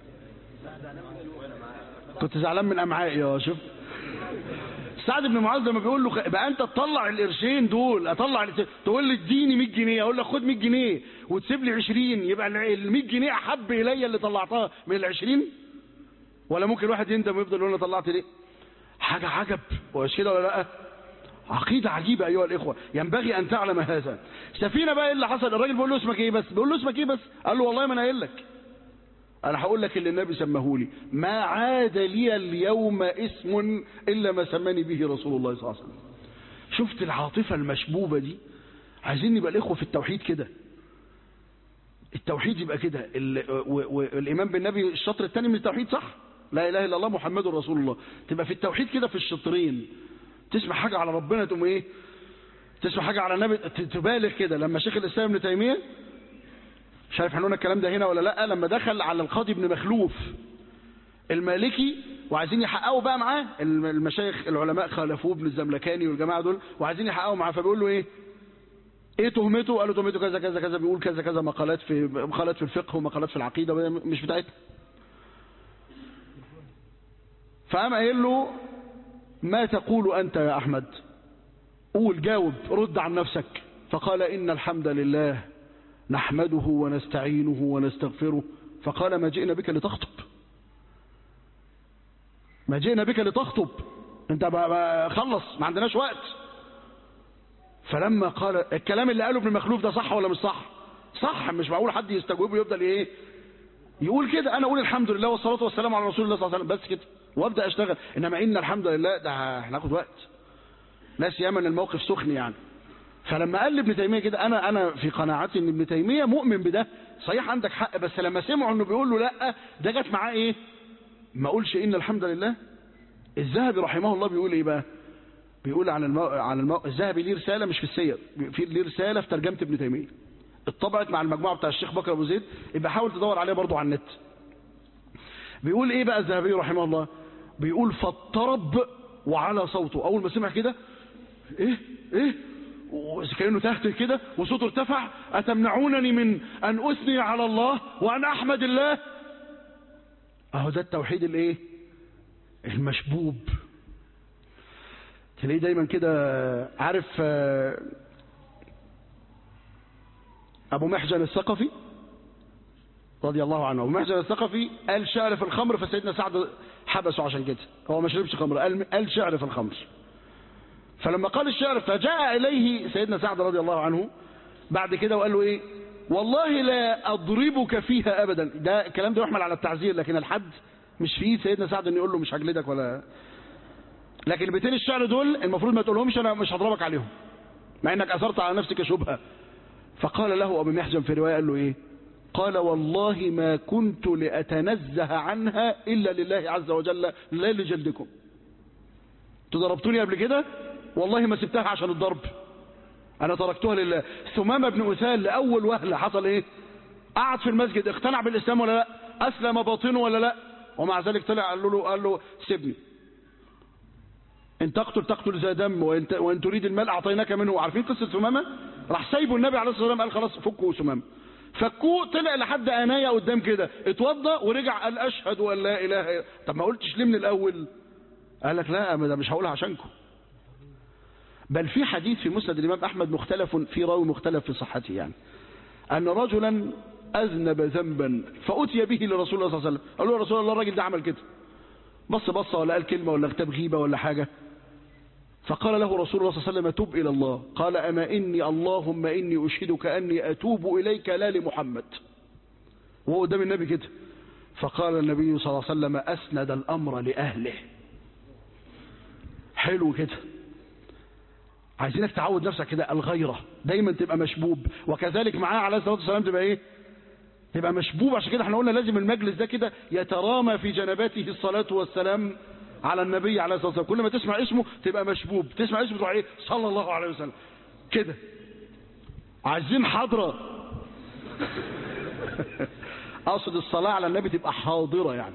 كنت زعلان من امعائي اه شوف سعد بن معاذ لما بيقول له بقى انت تطلع القرشين دول اطلع تقول لي اديني 100 جنيه اقول لك خد 100 جنيه وتسيب لي 20 يبقى ال 100 جنيه احب الي اللي طلعتها من ال 20 ولا ممكن واحد يندم ويفضل يقول انا طلعت ليه حاجه عجب مش كده ولا لا عقيدة عجيبة أيها الإخوة ينبغي أن تعلم هذا سفينة بقى إيه اللي حصل الراجل بيقول له اسمك إيه بس بيقول له اسمك إيه بس قال له والله ما أنا قايل لك أنا هقول لك اللي النبي سماه لي ما عاد لي اليوم اسم إلا ما سماني به رسول الله صلى الله عليه وسلم شفت العاطفة المشبوبة دي عايزين نبقى الإخوة في التوحيد كده التوحيد يبقى كده والإيمان بالنبي الشطر الثاني من التوحيد صح لا إله إلا الله محمد رسول الله تبقى في التوحيد كده في الشطرين تسمع حاجة على ربنا تقوم إيه تسمع حاجة على النبي تبالغ كده لما شيخ الإسلام ابن تيمية مش عارف هنقول الكلام ده هنا ولا لا لما دخل على القاضي ابن مخلوف المالكي وعايزين يحققوا بقى معاه المشايخ العلماء خالفوه ابن الزملكاني والجماعه دول وعايزين يحققوا معاه فبيقول له ايه ايه تهمته قالوا تهمته كذا كذا كذا بيقول كذا كذا مقالات في مقالات في الفقه ومقالات في العقيده مش بتاعتنا فقام قايل له ما تقول انت يا احمد قول جاوب رد عن نفسك فقال ان الحمد لله نحمده ونستعينه ونستغفره فقال ما جئنا بك لتخطب ما جئنا بك لتخطب انت بقى خلص ما عندناش وقت فلما قال الكلام اللي قاله ابن مخلوف ده صح ولا مش صح صح مش معقول حد يستجوبه ويفضل ايه يقول كده انا اقول الحمد لله والصلاه والسلام على رسول الله صلى الله عليه وسلم بس كده وابدا اشتغل انما ان الحمد لله ده هناخد وقت لا سيما ان الموقف سخن يعني فلما قال لابن تيميه كده انا انا في قناعتي ان ابن تيميه مؤمن بده صحيح عندك حق بس لما سمعوا انه بيقول له لا ده جت معاه ايه ما اقولش ان الحمد لله الذهبي رحمه الله بيقول ايه بقى بيقول عن المو... عن المو... الذهبي ليه رساله مش في السير في ليه رساله في ترجمه ابن تيميه اتطبعت مع المجموعه بتاع الشيخ بكر ابو زيد يبقى حاول تدور عليها برضو على النت بيقول ايه بقى الذهبي رحمه الله بيقول فاضطرب وعلى صوته اول ما سمع كده ايه ايه كانه تهته كده وصوته ارتفع اتمنعونني من ان اثني على الله وان احمد الله اهو ده التوحيد الايه المشبوب تلاقيه دايما كده عارف ابو محجن الثقفي رضي الله عنه ابو محجن الثقفي قال شعر في الخمر فسيدنا سعد حبسه عشان كده هو ما شربش خمر قال قال شعر في الخمر فلما قال الشعر فجاء اليه سيدنا سعد رضي الله عنه بعد كده وقال له ايه والله لا اضربك فيها ابدا ده الكلام ده يحمل على التعزير لكن الحد مش في ايد سيدنا سعد انه يقول له مش هجلدك ولا لكن البيتين الشعر دول المفروض ما تقولهمش انا مش هضربك عليهم مع انك اثرت على نفسك شبهه فقال له ابو محجن في روايه قال له ايه قال والله ما كنت لاتنزه عنها الا لله عز وجل لا لجلدكم تضربتوني قبل كده والله ما سبتها عشان الضرب انا تركتها لله ثمامه بن اثال لاول وهله حصل ايه قعد في المسجد اقتنع بالاسلام ولا لا اسلم باطنه ولا لا ومع ذلك طلع قال له قال له سيبني ان تقتل تقتل ذا دم وان وان تريد المال اعطيناك منه عارفين قصه ثمامه راح سايبه النبي عليه الصلاه والسلام قال خلاص فكوا ثمامه فكوه طلع لحد انايا قدام كده اتوضى ورجع قال اشهد ان لا اله الا طب ما قلتش ليه من الاول قال لك لا ده مش هقولها عشانكم بل في حديث في مسند الامام احمد مختلف في راوي مختلف في صحته يعني ان رجلا اذنب ذنبا فاتي به لرسول الله صلى الله عليه وسلم قال له يا رسول الله الراجل ده عمل كده بص بصه ولا قال كلمه ولا كتاب غيبه ولا حاجه فقال له رسول الله صلى الله عليه وسلم تب إلى الله قال أما إني اللهم إني أشهدك أني أتوب إليك لا لمحمد وهو قدام النبي كده فقال النبي صلى الله عليه وسلم أسند الأمر لأهله حلو كده عايزينك تعود نفسك كده الغيرة دايما تبقى مشبوب وكذلك معاه عليه الصلاة والسلام تبقى ايه تبقى مشبوب عشان كده احنا قلنا لازم المجلس ده كده يترامى في جنباته الصلاة والسلام على النبي عليه الصلاه والسلام كل ما تسمع اسمه تبقى مشبوب تسمع اسمه تروح ايه صلى الله عليه وسلم كده عايزين حضره اقصد الصلاه على النبي تبقى حاضره يعني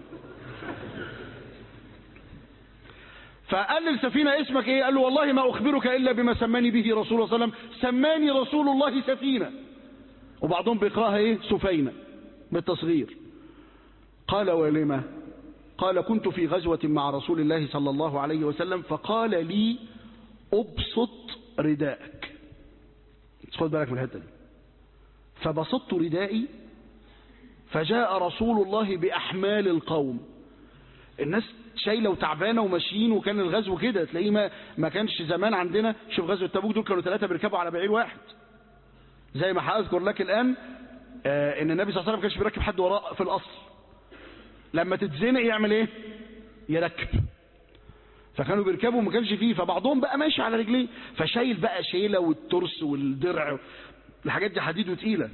فقال للسفينة اسمك ايه قال له والله ما اخبرك الا بما سماني به رسول الله صلى الله عليه وسلم سماني رسول الله سفينة وبعضهم بيقراها ايه سفينة بالتصغير قال ولما قال كنت في غزوة مع رسول الله صلى الله عليه وسلم فقال لي ابسط رداءك خد بالك من الحته دي فبسطت ردائي فجاء رسول الله بأحمال القوم الناس شايله وتعبانه وماشيين وكان الغزو كده تلاقيه ما, ما كانش زمان عندنا شوف غزوه تبوك دول كانوا ثلاثه بيركبوا على بعير واحد زي ما هاذكر لك الان آه ان النبي صلى الله عليه وسلم ما كانش بيركب حد وراء في الاصل لما تتزنق يعمل ايه يركب فكانوا بيركبوا وما كانش فيه فبعضهم بقى ماشي على رجليه فشايل بقى شيله والترس والدرع الحاجات دي حديد وتقيله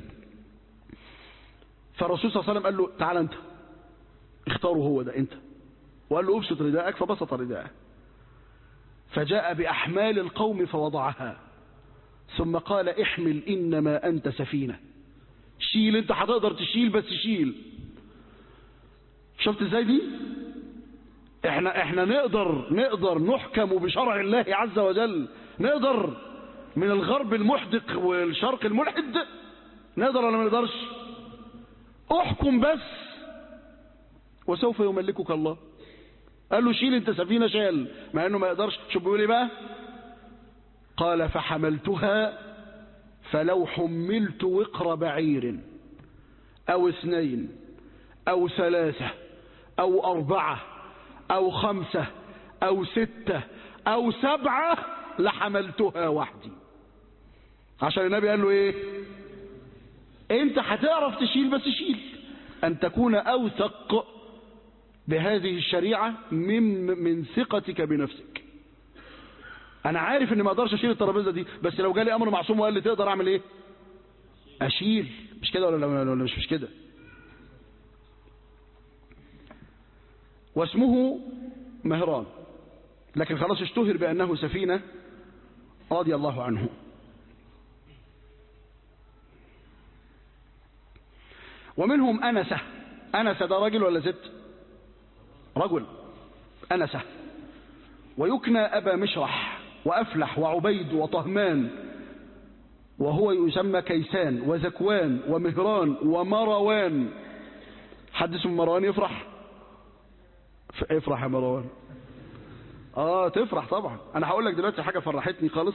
فالرسول صلى الله عليه وسلم قال له تعال انت اختاره هو ده انت وقال له ابسط رداءك فبسط رداءه فجاء بأحمال القوم فوضعها ثم قال احمل إنما أنت سفينة شيل انت هتقدر تشيل بس شيل شفت ازاي دي احنا احنا نقدر نقدر نحكم بشرع الله عز وجل نقدر من الغرب المحدق والشرق الملحد نقدر ولا ما نقدرش احكم بس وسوف يملكك الله قال له شيل انت سفينه شال مع انه ما يقدرش شوف بيقول ايه بقى قال فحملتها فلو حملت وقر بعير او اثنين او ثلاثه او اربعه او خمسه او سته او سبعه لحملتها وحدي عشان النبي قال له ايه انت هتعرف تشيل بس شيل ان تكون اوثق بهذه الشريعة من من ثقتك بنفسك انا عارف اني ما اقدرش اشيل الترابيزه دي بس لو جالي امر معصوم وقال لي تقدر اعمل ايه اشيل مش كده ولا ولا مش مش كده واسمه مهران لكن خلاص اشتهر بانه سفينه رضي الله عنه ومنهم أنسة أنسة ده راجل ولا ست رجل أنسة ويكنى أبا مشرح وأفلح وعبيد وطهمان وهو يسمى كيسان وزكوان ومهران ومروان حد اسمه مروان يفرح ف- افرح يا مروان اه تفرح طبعا انا هقول لك دلوقتي حاجه فرحتني خالص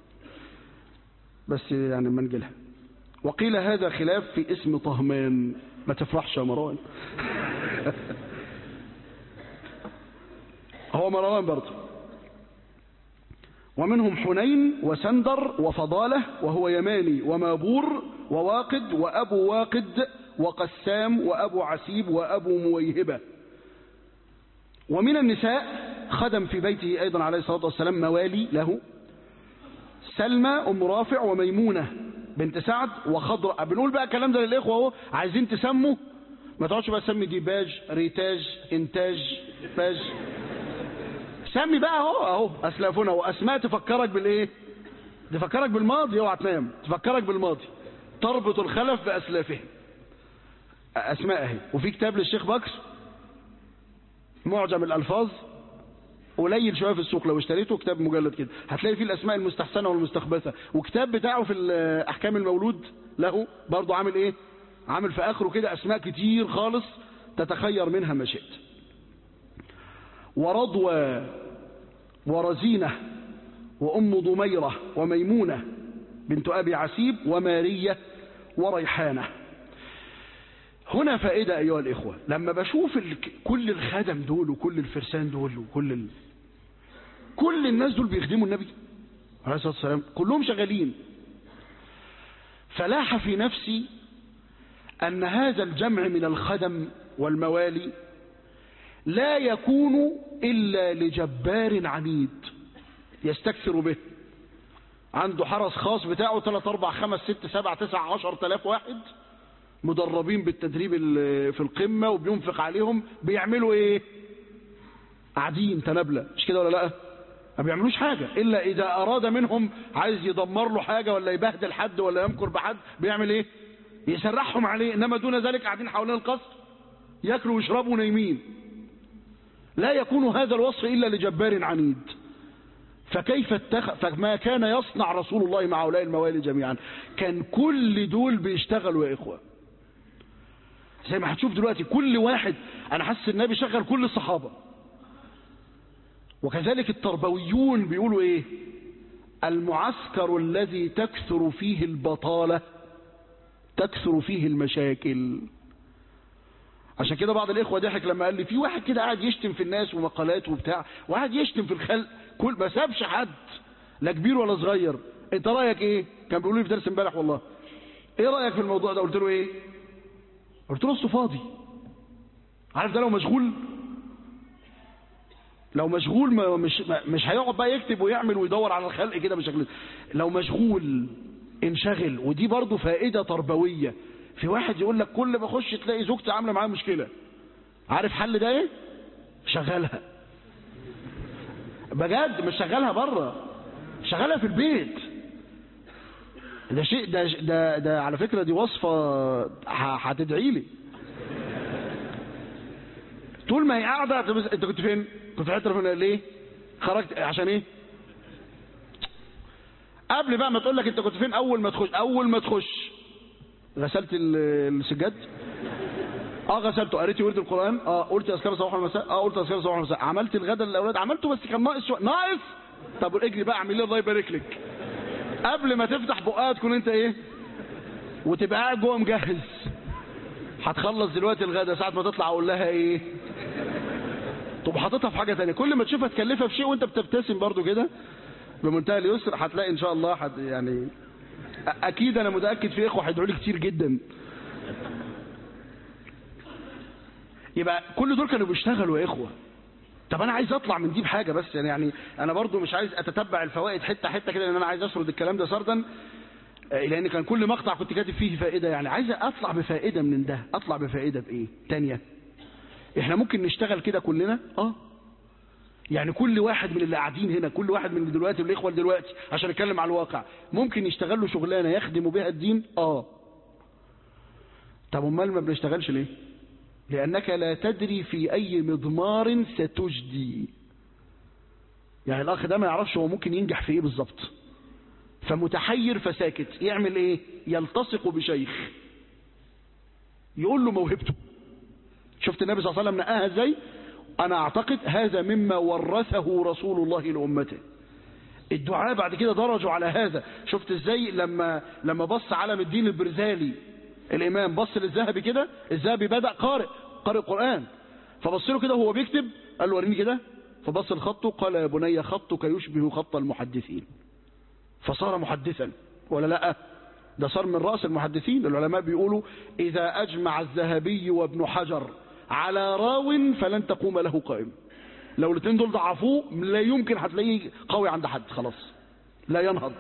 بس يعني ما نجيلها وقيل هذا خلاف في اسم طهمان ما تفرحش يا مروان هو مروان برضه ومنهم حنين وسندر وفضالة وهو يماني ومابور وواقد وأبو واقد وقسام وأبو عسيب وأبو مويهبة ومن النساء خدم في بيته أيضا عليه الصلاة والسلام موالي له سلمى أم رافع وميمونة بنت سعد وخضراء بنقول بقى الكلام ده للإخوة اهو عايزين تسموا ما تقعدش بقى تسمي ديباج ريتاج انتاج باج سمي بقى اهو اهو اسلافنا واسماء تفكرك بالايه تفكرك بالماضي اوعى تنام تفكرك بالماضي تربط الخلف باسلافهم اسماء اهي وفي كتاب للشيخ بكر معجم الالفاظ قليل شويه في السوق لو اشتريته كتاب مجلد كده هتلاقي فيه الاسماء المستحسنه والمستخبثه وكتاب بتاعه في ال- احكام المولود له برضه عامل ايه عامل في اخره كده اسماء كتير خالص تتخير منها ما شئت ورضوى ورزينة وأم ضميرة وميمونة بنت أبي عسيب ومارية وريحانة هنا فائدة أيها الإخوة لما بشوف ال... كل الخدم دول وكل الفرسان دول وكل ال... كل الناس دول بيخدموا النبي عليه الصلاة والسلام كلهم شغالين فلاح في نفسي أن هذا الجمع من الخدم والموالي لا يكون إلا لجبار عنيد يستكثر به عنده حرس خاص بتاعه 3 4 5 6 7 9 10 تلاف واحد مدربين بالتدريب ال- في القمة وبينفق عليهم بيعملوا ايه قاعدين تنابلة مش كده ولا لا ما بيعملوش حاجة إلا إذا أراد منهم عايز يدمر له حاجة ولا يبهدل حد ولا يمكر بحد بيعمل ايه يسرحهم عليه إنما دون ذلك قاعدين حوالين القصر ياكلوا ويشربوا نايمين لا يكون هذا الوصف إلا لجبار عنيد فكيف اتخ... فما كان يصنع رسول الله مع هؤلاء الموالي جميعا كان كل دول بيشتغلوا يا إخوة زي ما هتشوف دلوقتي كل واحد أنا حاسس النبي شغل كل الصحابة وكذلك التربويون بيقولوا إيه المعسكر الذي تكثر فيه البطالة تكثر فيه المشاكل عشان كده بعض الاخوه ضحك لما قال لي في واحد كده قاعد يشتم في الناس ومقالات وبتاع وقاعد يشتم في الخلق كل ما سابش حد لا كبير ولا صغير انت رايك ايه كان بيقول لي في درس امبارح والله ايه رايك في الموضوع ده قلت له ايه قلت له اصله فاضي عارف ده لو مشغول لو مشغول ما مش ما مش هيقعد بقى يكتب ويعمل ويدور على الخلق كده بشكل لو مشغول انشغل ودي برضه فائده تربويه في واحد يقول لك كل ما اخش تلاقي زوجتي عامله معايا مشكله عارف حل ده ايه شغلها بجد مش شغلها بره شغلها في البيت ده شيء ده ده ده على فكره دي وصفه ه- هتدعي لي طول ما هي قاعده هتبص- انت كنت فين كنت في حته فين ليه خرجت عشان ايه قبل بقى ما تقول لك انت كنت فين اول ما تخش اول ما تخش غسلت ال- السجاد اه غسلته قريتي ورد القران اه قلت اذكار الصباح والمساء اه قلت اذكار الصباح والمساء عملت الغدا للاولاد عملته بس كان ناقص شويه ناقص طب اجري بقى اعمل لي الله يبارك لك قبل ما تفتح بقها تكون انت ايه وتبقى قاعد جوه مجهز هتخلص دلوقتي الغدا ساعه ما تطلع اقول لها ايه طب حاططها في حاجه تانية كل ما تشوفها تكلفها في شيء وانت بتبتسم برضو كده بمنتهى اليسر هتلاقي ان شاء الله حد يعني اكيد انا متاكد في اخوه هيدعوا لي كتير جدا يبقى كل دول كانوا بيشتغلوا يا اخوه طب انا عايز اطلع من دي بحاجه بس يعني يعني انا برضو مش عايز اتتبع الفوائد حته حته كده لان انا عايز اسرد الكلام ده سردا آه، لان كان كل مقطع كنت كاتب فيه فائده يعني عايز اطلع بفائده من ده اطلع بفائده بايه تانية احنا ممكن نشتغل كده كلنا اه يعني كل واحد من اللي قاعدين هنا كل واحد من دلوقتي والاخوه دلوقتي عشان نتكلم على الواقع ممكن يشتغل له شغلانه يخدم بها الدين اه طب امال ما بنشتغلش ليه لانك لا تدري في اي مضمار ستجدي يعني الاخ ده ما يعرفش هو ممكن ينجح في ايه بالظبط فمتحير فساكت يعمل ايه يلتصق بشيخ يقول له موهبته شفت النبي صلى الله عليه وسلم نقاها ازاي انا اعتقد هذا مما ورثه رسول الله لامته الدعاء بعد كده درجوا على هذا شفت ازاي لما لما بص علم الدين البرزالي الامام بص للذهبي كده الذهبي بدا قارئ قارئ قران فبص له كده وهو بيكتب قال له وريني كده فبص لخطه قال يا بني خطك يشبه خط المحدثين فصار محدثا ولا لا ده صار من رأس المحدثين العلماء بيقولوا إذا أجمع الذهبي وابن حجر على راو فلن تقوم له قائم لو الاثنين دول ضعفوه لا يمكن هتلاقيه قوي عند حد خلاص لا ينهض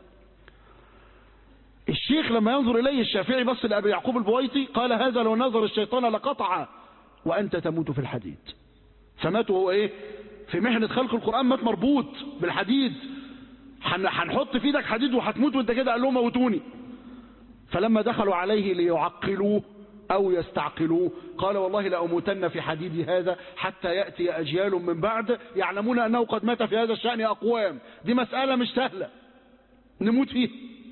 الشيخ لما ينظر إليه الشافعي بص لأبي يعقوب البويطي قال هذا لو نظر الشيطان لقطع وأنت تموت في الحديد فمات هو إيه في محنة خلق القرآن مات مربوط بالحديد هن- هنحط في ايدك حديد وهتموت وانت كده قال لهم موتوني فلما دخلوا عليه ليعقلوه او يستعقلوه قال والله لأموتن في حديدي هذا حتى يأتي أجيال من بعد يعلمون أنه قد مات في هذا الشأن أقوام دي مسألة مش سهلة نموت فيها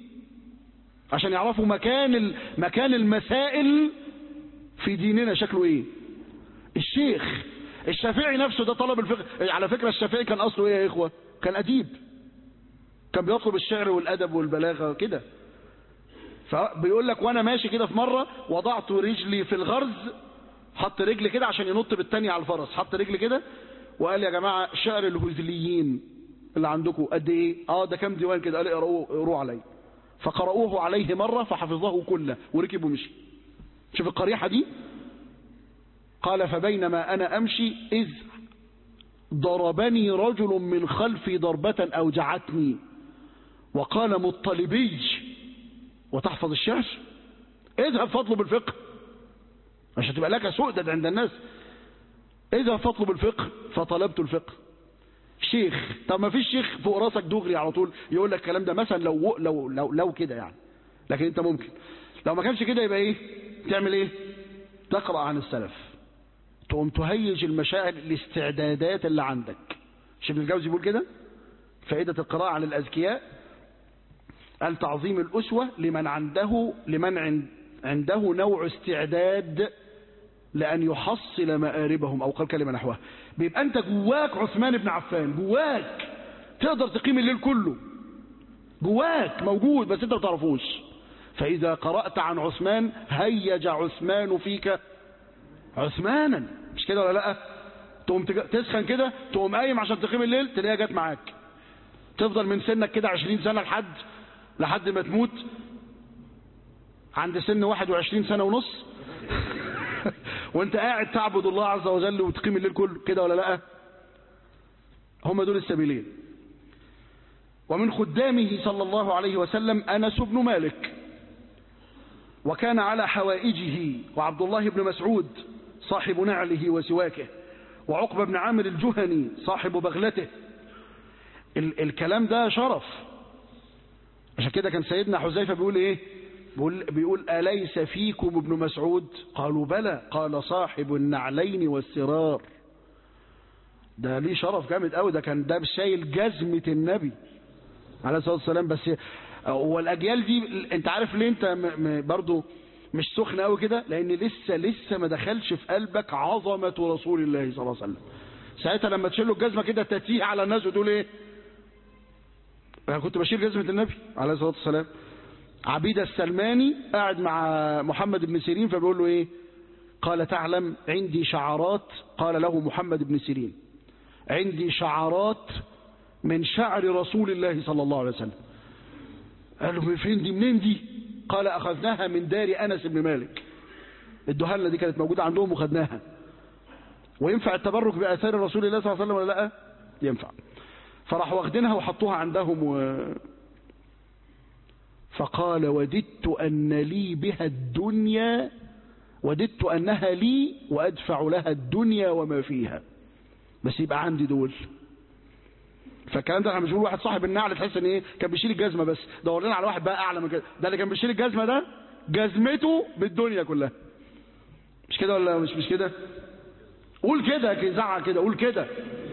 عشان يعرفوا مكان ال- مكان المسائل في ديننا شكله ايه الشيخ الشافعي نفسه ده طلب الفقه على فكرة الشافعي كان أصله ايه يا إخوة كان أديب كان بيطلب الشعر والأدب والبلاغة كده فبيقول لك وانا ماشي كده في مرة وضعت رجلي في الغرز حط رجلي كده عشان ينط بالتانية على الفرس حط رجلي كده وقال يا جماعة شعر الهزليين اللي عندكم قد ايه اه ده كام ديوان كده قال اقرأوه اقروه علي فقرأوه عليه مرة فحفظه كله وركب ومشي شوف القريحة دي قال فبينما انا امشي اذ ضربني رجل من خلفي ضربة اوجعتني وقال مطلبي وتحفظ الشعر اذهب فاطلب الفقه عشان تبقى لك سؤدد عند الناس اذهب فاطلب الفقه فطلبت الفقه شيخ طب ما فيش شيخ فوق راسك دغري على طول يقول لك الكلام ده مثلا لو لو لو, لو كده يعني لكن انت ممكن لو ما كانش كده يبقى ايه تعمل ايه تقرا عن السلف تقوم تهيج المشاعر الاستعدادات اللي عندك مش ابن الجوزي بيقول كده فائده القراءه عن الاذكياء قال تعظيم الأسوة لمن عنده لمن عند عنده نوع استعداد لأن يحصل مآربهم أو قال كلمة نحوها بيبقى أنت جواك عثمان بن عفان جواك تقدر تقيم الليل كله جواك موجود بس أنت ما تعرفوش فإذا قرأت عن عثمان هيج عثمان فيك عثمانا مش كده ولا لا تقوم تج- تسخن كده تقوم قايم عشان تقيم الليل تلاقيها جت معاك تفضل من سنك كده عشرين سنة لحد لحد ما تموت عند سن 21 سنة ونص وانت قاعد تعبد الله عز وجل وتقيم الليل كله كده ولا لا هم دول السبيلين ومن خدامه صلى الله عليه وسلم أنس بن مالك وكان على حوائجه وعبد الله بن مسعود صاحب نعله وسواكه وعقبة بن عامر الجهني صاحب بغلته ال الكلام ده شرف عشان كده كان سيدنا حذيفة بيقول ايه بيقول, بيقول أليس فيكم ابن مسعود قالوا بلى قال صاحب النعلين والسرار ده ليه شرف جامد قوي ده كان ده شايل جزمة النبي عليه الصلاة والسلام بس هو الأجيال دي انت عارف ليه انت م م برضو مش سخن قوي كده لان لسه لسه ما دخلش في قلبك عظمة رسول الله صلى الله عليه وسلم ساعتها لما تشيل له الجزمة كده تتيه على الناس وتقول ايه انا كنت بشيل جزمة النبي عليه الصلاة والسلام عبيدة السلماني قاعد مع محمد بن سيرين فبيقول له ايه قال تعلم عندي شعرات قال له محمد بن سيرين عندي شعرات من شعر رسول الله صلى الله عليه وسلم قال له فين دي منين دي قال أخذناها من دار أنس بن مالك الدهالة دي كانت موجودة عندهم وخدناها وينفع التبرك بآثار رسول الله صلى الله عليه وسلم ولا لا ينفع فراحوا واخدينها وحطوها عندهم و... فقال وددت أن لي بها الدنيا وددت أنها لي وأدفع لها الدنيا وما فيها بس يبقى عندي دول فالكلام ده احنا مش بنقول واحد صاحب النعل تحس ان ايه كان بيشيل الجزمه بس دور لنا على واحد بقى اعلى من كده ده اللي كان بيشيل الجزمه ده جزمته بالدنيا كلها مش كده ولا مش مش كده قول كده زعق كده قول كده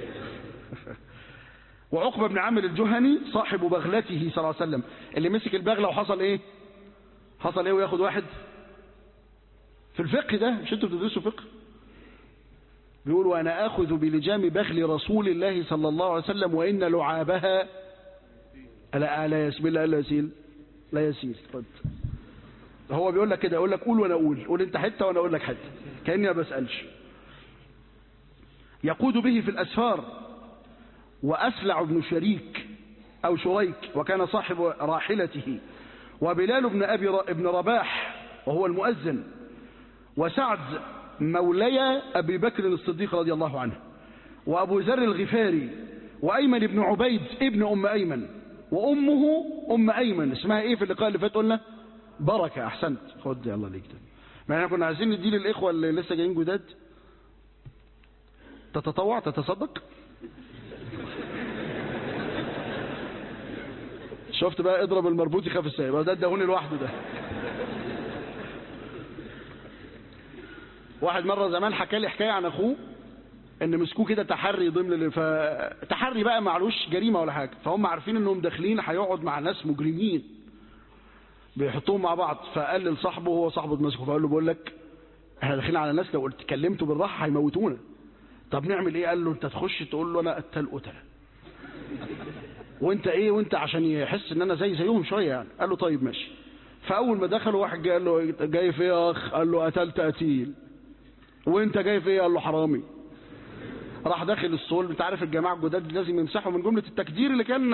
وعقبة بن عامر الجهني صاحب بغلته صلى الله عليه وسلم اللي مسك البغلة وحصل ايه حصل ايه وياخد واحد في الفقه ده مش انتوا بتدرسوا فقه بيقول وانا اخذ بلجام بغل رسول الله صلى الله عليه وسلم وان لعابها لا لا يسيل لا لا يسيل لا يسيل رد هو بيقول لك كده يقول لك قول وانا اقول قول انت حته وانا اقول لك حته كاني ما بسالش يقود به في الاسفار واسلع بن شريك او شريك وكان صاحب راحلته وبلال بن ابي ابن رباح وهو المؤذن وسعد مولي أبي بكر الصديق رضي الله عنه وأبو ذر الغفاري وأيمن بن عبيد ابن أم أيمن وأمه أم أيمن اسمها إيه في اللقاء اللي فات قلنا بركة أحسنت خد يلا ليك ده ما احنا كنا عايزين ندي للإخوة اللي لسه جايين جداد تتطوع تتصدق شفت بقى اضرب المربوط يخاف السايب ده ادهوني لوحده ده واحد مرة زمان حكى لي حكاية عن أخوه إن مسكوه كده تحري ضمن ف... تحري بقى معلوش جريمة ولا حاجة فهم عارفين إنهم داخلين هيقعد مع ناس مجرمين بيحطوهم مع بعض فقال لصاحبه وهو صاحبه اتمسكه فقال له بقول لك احنا داخلين على ناس لو قلت كلمته بالراحة هيموتونا طب نعمل ايه قال له انت تخش تقول له انا قتال قتله وانت ايه وانت عشان يحس ان انا زي زيهم شويه يعني قال له طيب ماشي فاول ما دخلوا واحد جاي قال له جاي في ايه يا اخ قال له قتلت قتيل وانت جاي في ايه قال له حرامي راح داخل الصول انت عارف الجماعه الجداد لازم يمسحوا من جمله التكدير اللي كان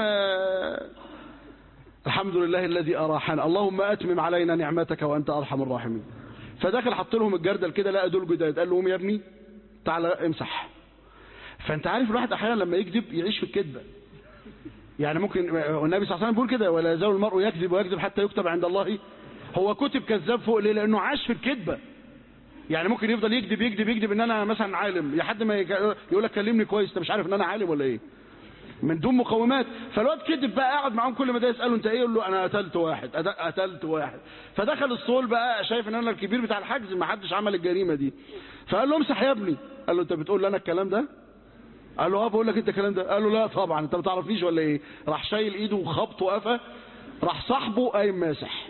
الحمد لله الذي اراحنا اللهم اتمم علينا نعمتك وانت ارحم الراحمين فداخل حط لهم الجردل كده لقى دول جداد قال لهم يا ابني تعالى امسح فانت عارف الواحد احيانا لما يكذب يعيش في الكذبه يعني ممكن النبي صلى الله عليه وسلم بيقول كده ولا يزال المرء يكذب ويكذب حتى يكتب عند الله هو كتب كذاب فوق ليه لانه عاش في الكذبه يعني ممكن يفضل يكذب يكذب يكذب ان انا مثلا عالم لحد ما يقول لك كلمني كويس انت مش عارف ان انا عالم ولا ايه من دون مقومات فالواد كذب بقى قاعد معاهم كل ما ده يساله انت ايه يقول له انا قتلت واحد قتلت واحد فدخل الصول بقى شايف ان انا الكبير بتاع الحجز ما حدش عمل الجريمه دي فقال له امسح يا ابني قال له انت بتقول لي انا الكلام ده قال له اه بقول لك انت الكلام ده قال له لا طبعا انت ما تعرفنيش ولا ايه راح شايل ايده وخبط وقفه راح صاحبه قايم ماسح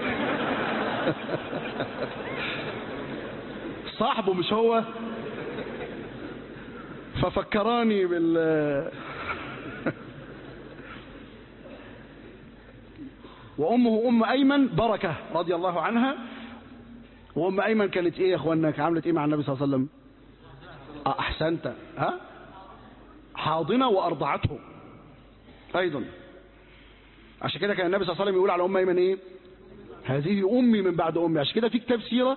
صاحبه مش هو ففكراني بال وامه ام ايمن بركه رضي الله عنها وام ايمن كانت ايه يا اخوانا عملت ايه مع النبي صلى الله عليه وسلم آه احسنت ها حاضنه وارضعته ايضا عشان كده كان النبي صلى الله عليه وسلم يقول على ام ايمن ايه هذه امي من بعد امي عشان كده في كتاب سيره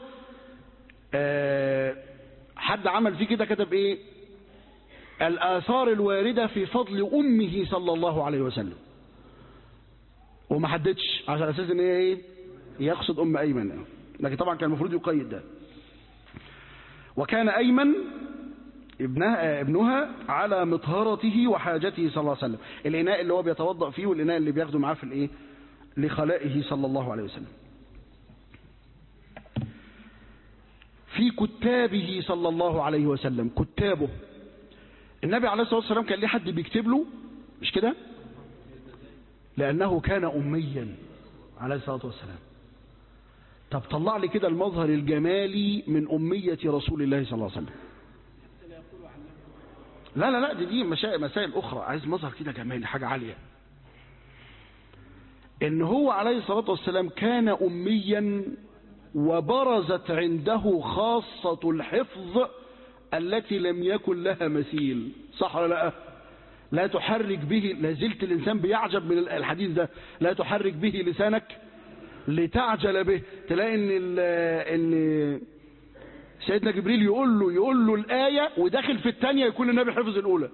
أه حد عمل فيه كده كتب ايه الآثار الواردة في فضل أمه صلى الله عليه وسلم وما حددش على أساس ان هي ايه يقصد أم أيمن لكن طبعا كان المفروض يقيد ده وكان أيمن ابنها, ابنها على مطهرته وحاجته صلى الله عليه وسلم الإناء اللي هو بيتوضأ فيه والإناء اللي بياخده معاه في الايه لخلائه صلى الله عليه وسلم في كتابه صلى الله عليه وسلم كتابه النبي عليه الصلاة والسلام كان ليه حد بيكتب له مش كده لأنه كان أميا عليه الصلاة والسلام طب طلع لي كده المظهر الجمالي من أمية رسول الله صلى الله عليه وسلم لا لا لا دي دي مسائل أخرى عايز مظهر كده جمالي حاجة عالية إن هو عليه الصلاة والسلام كان أميا وبرزت عنده خاصة الحفظ التي لم يكن لها مثيل صح ولا لا لا تحرك به لازلت الإنسان بيعجب من الحديث ده لا تحرك به لسانك لتعجل به تلاقي ان ال- ان سيدنا جبريل يقول له يقول له الآية وداخل في الثانية يكون النبي حفظ الأولى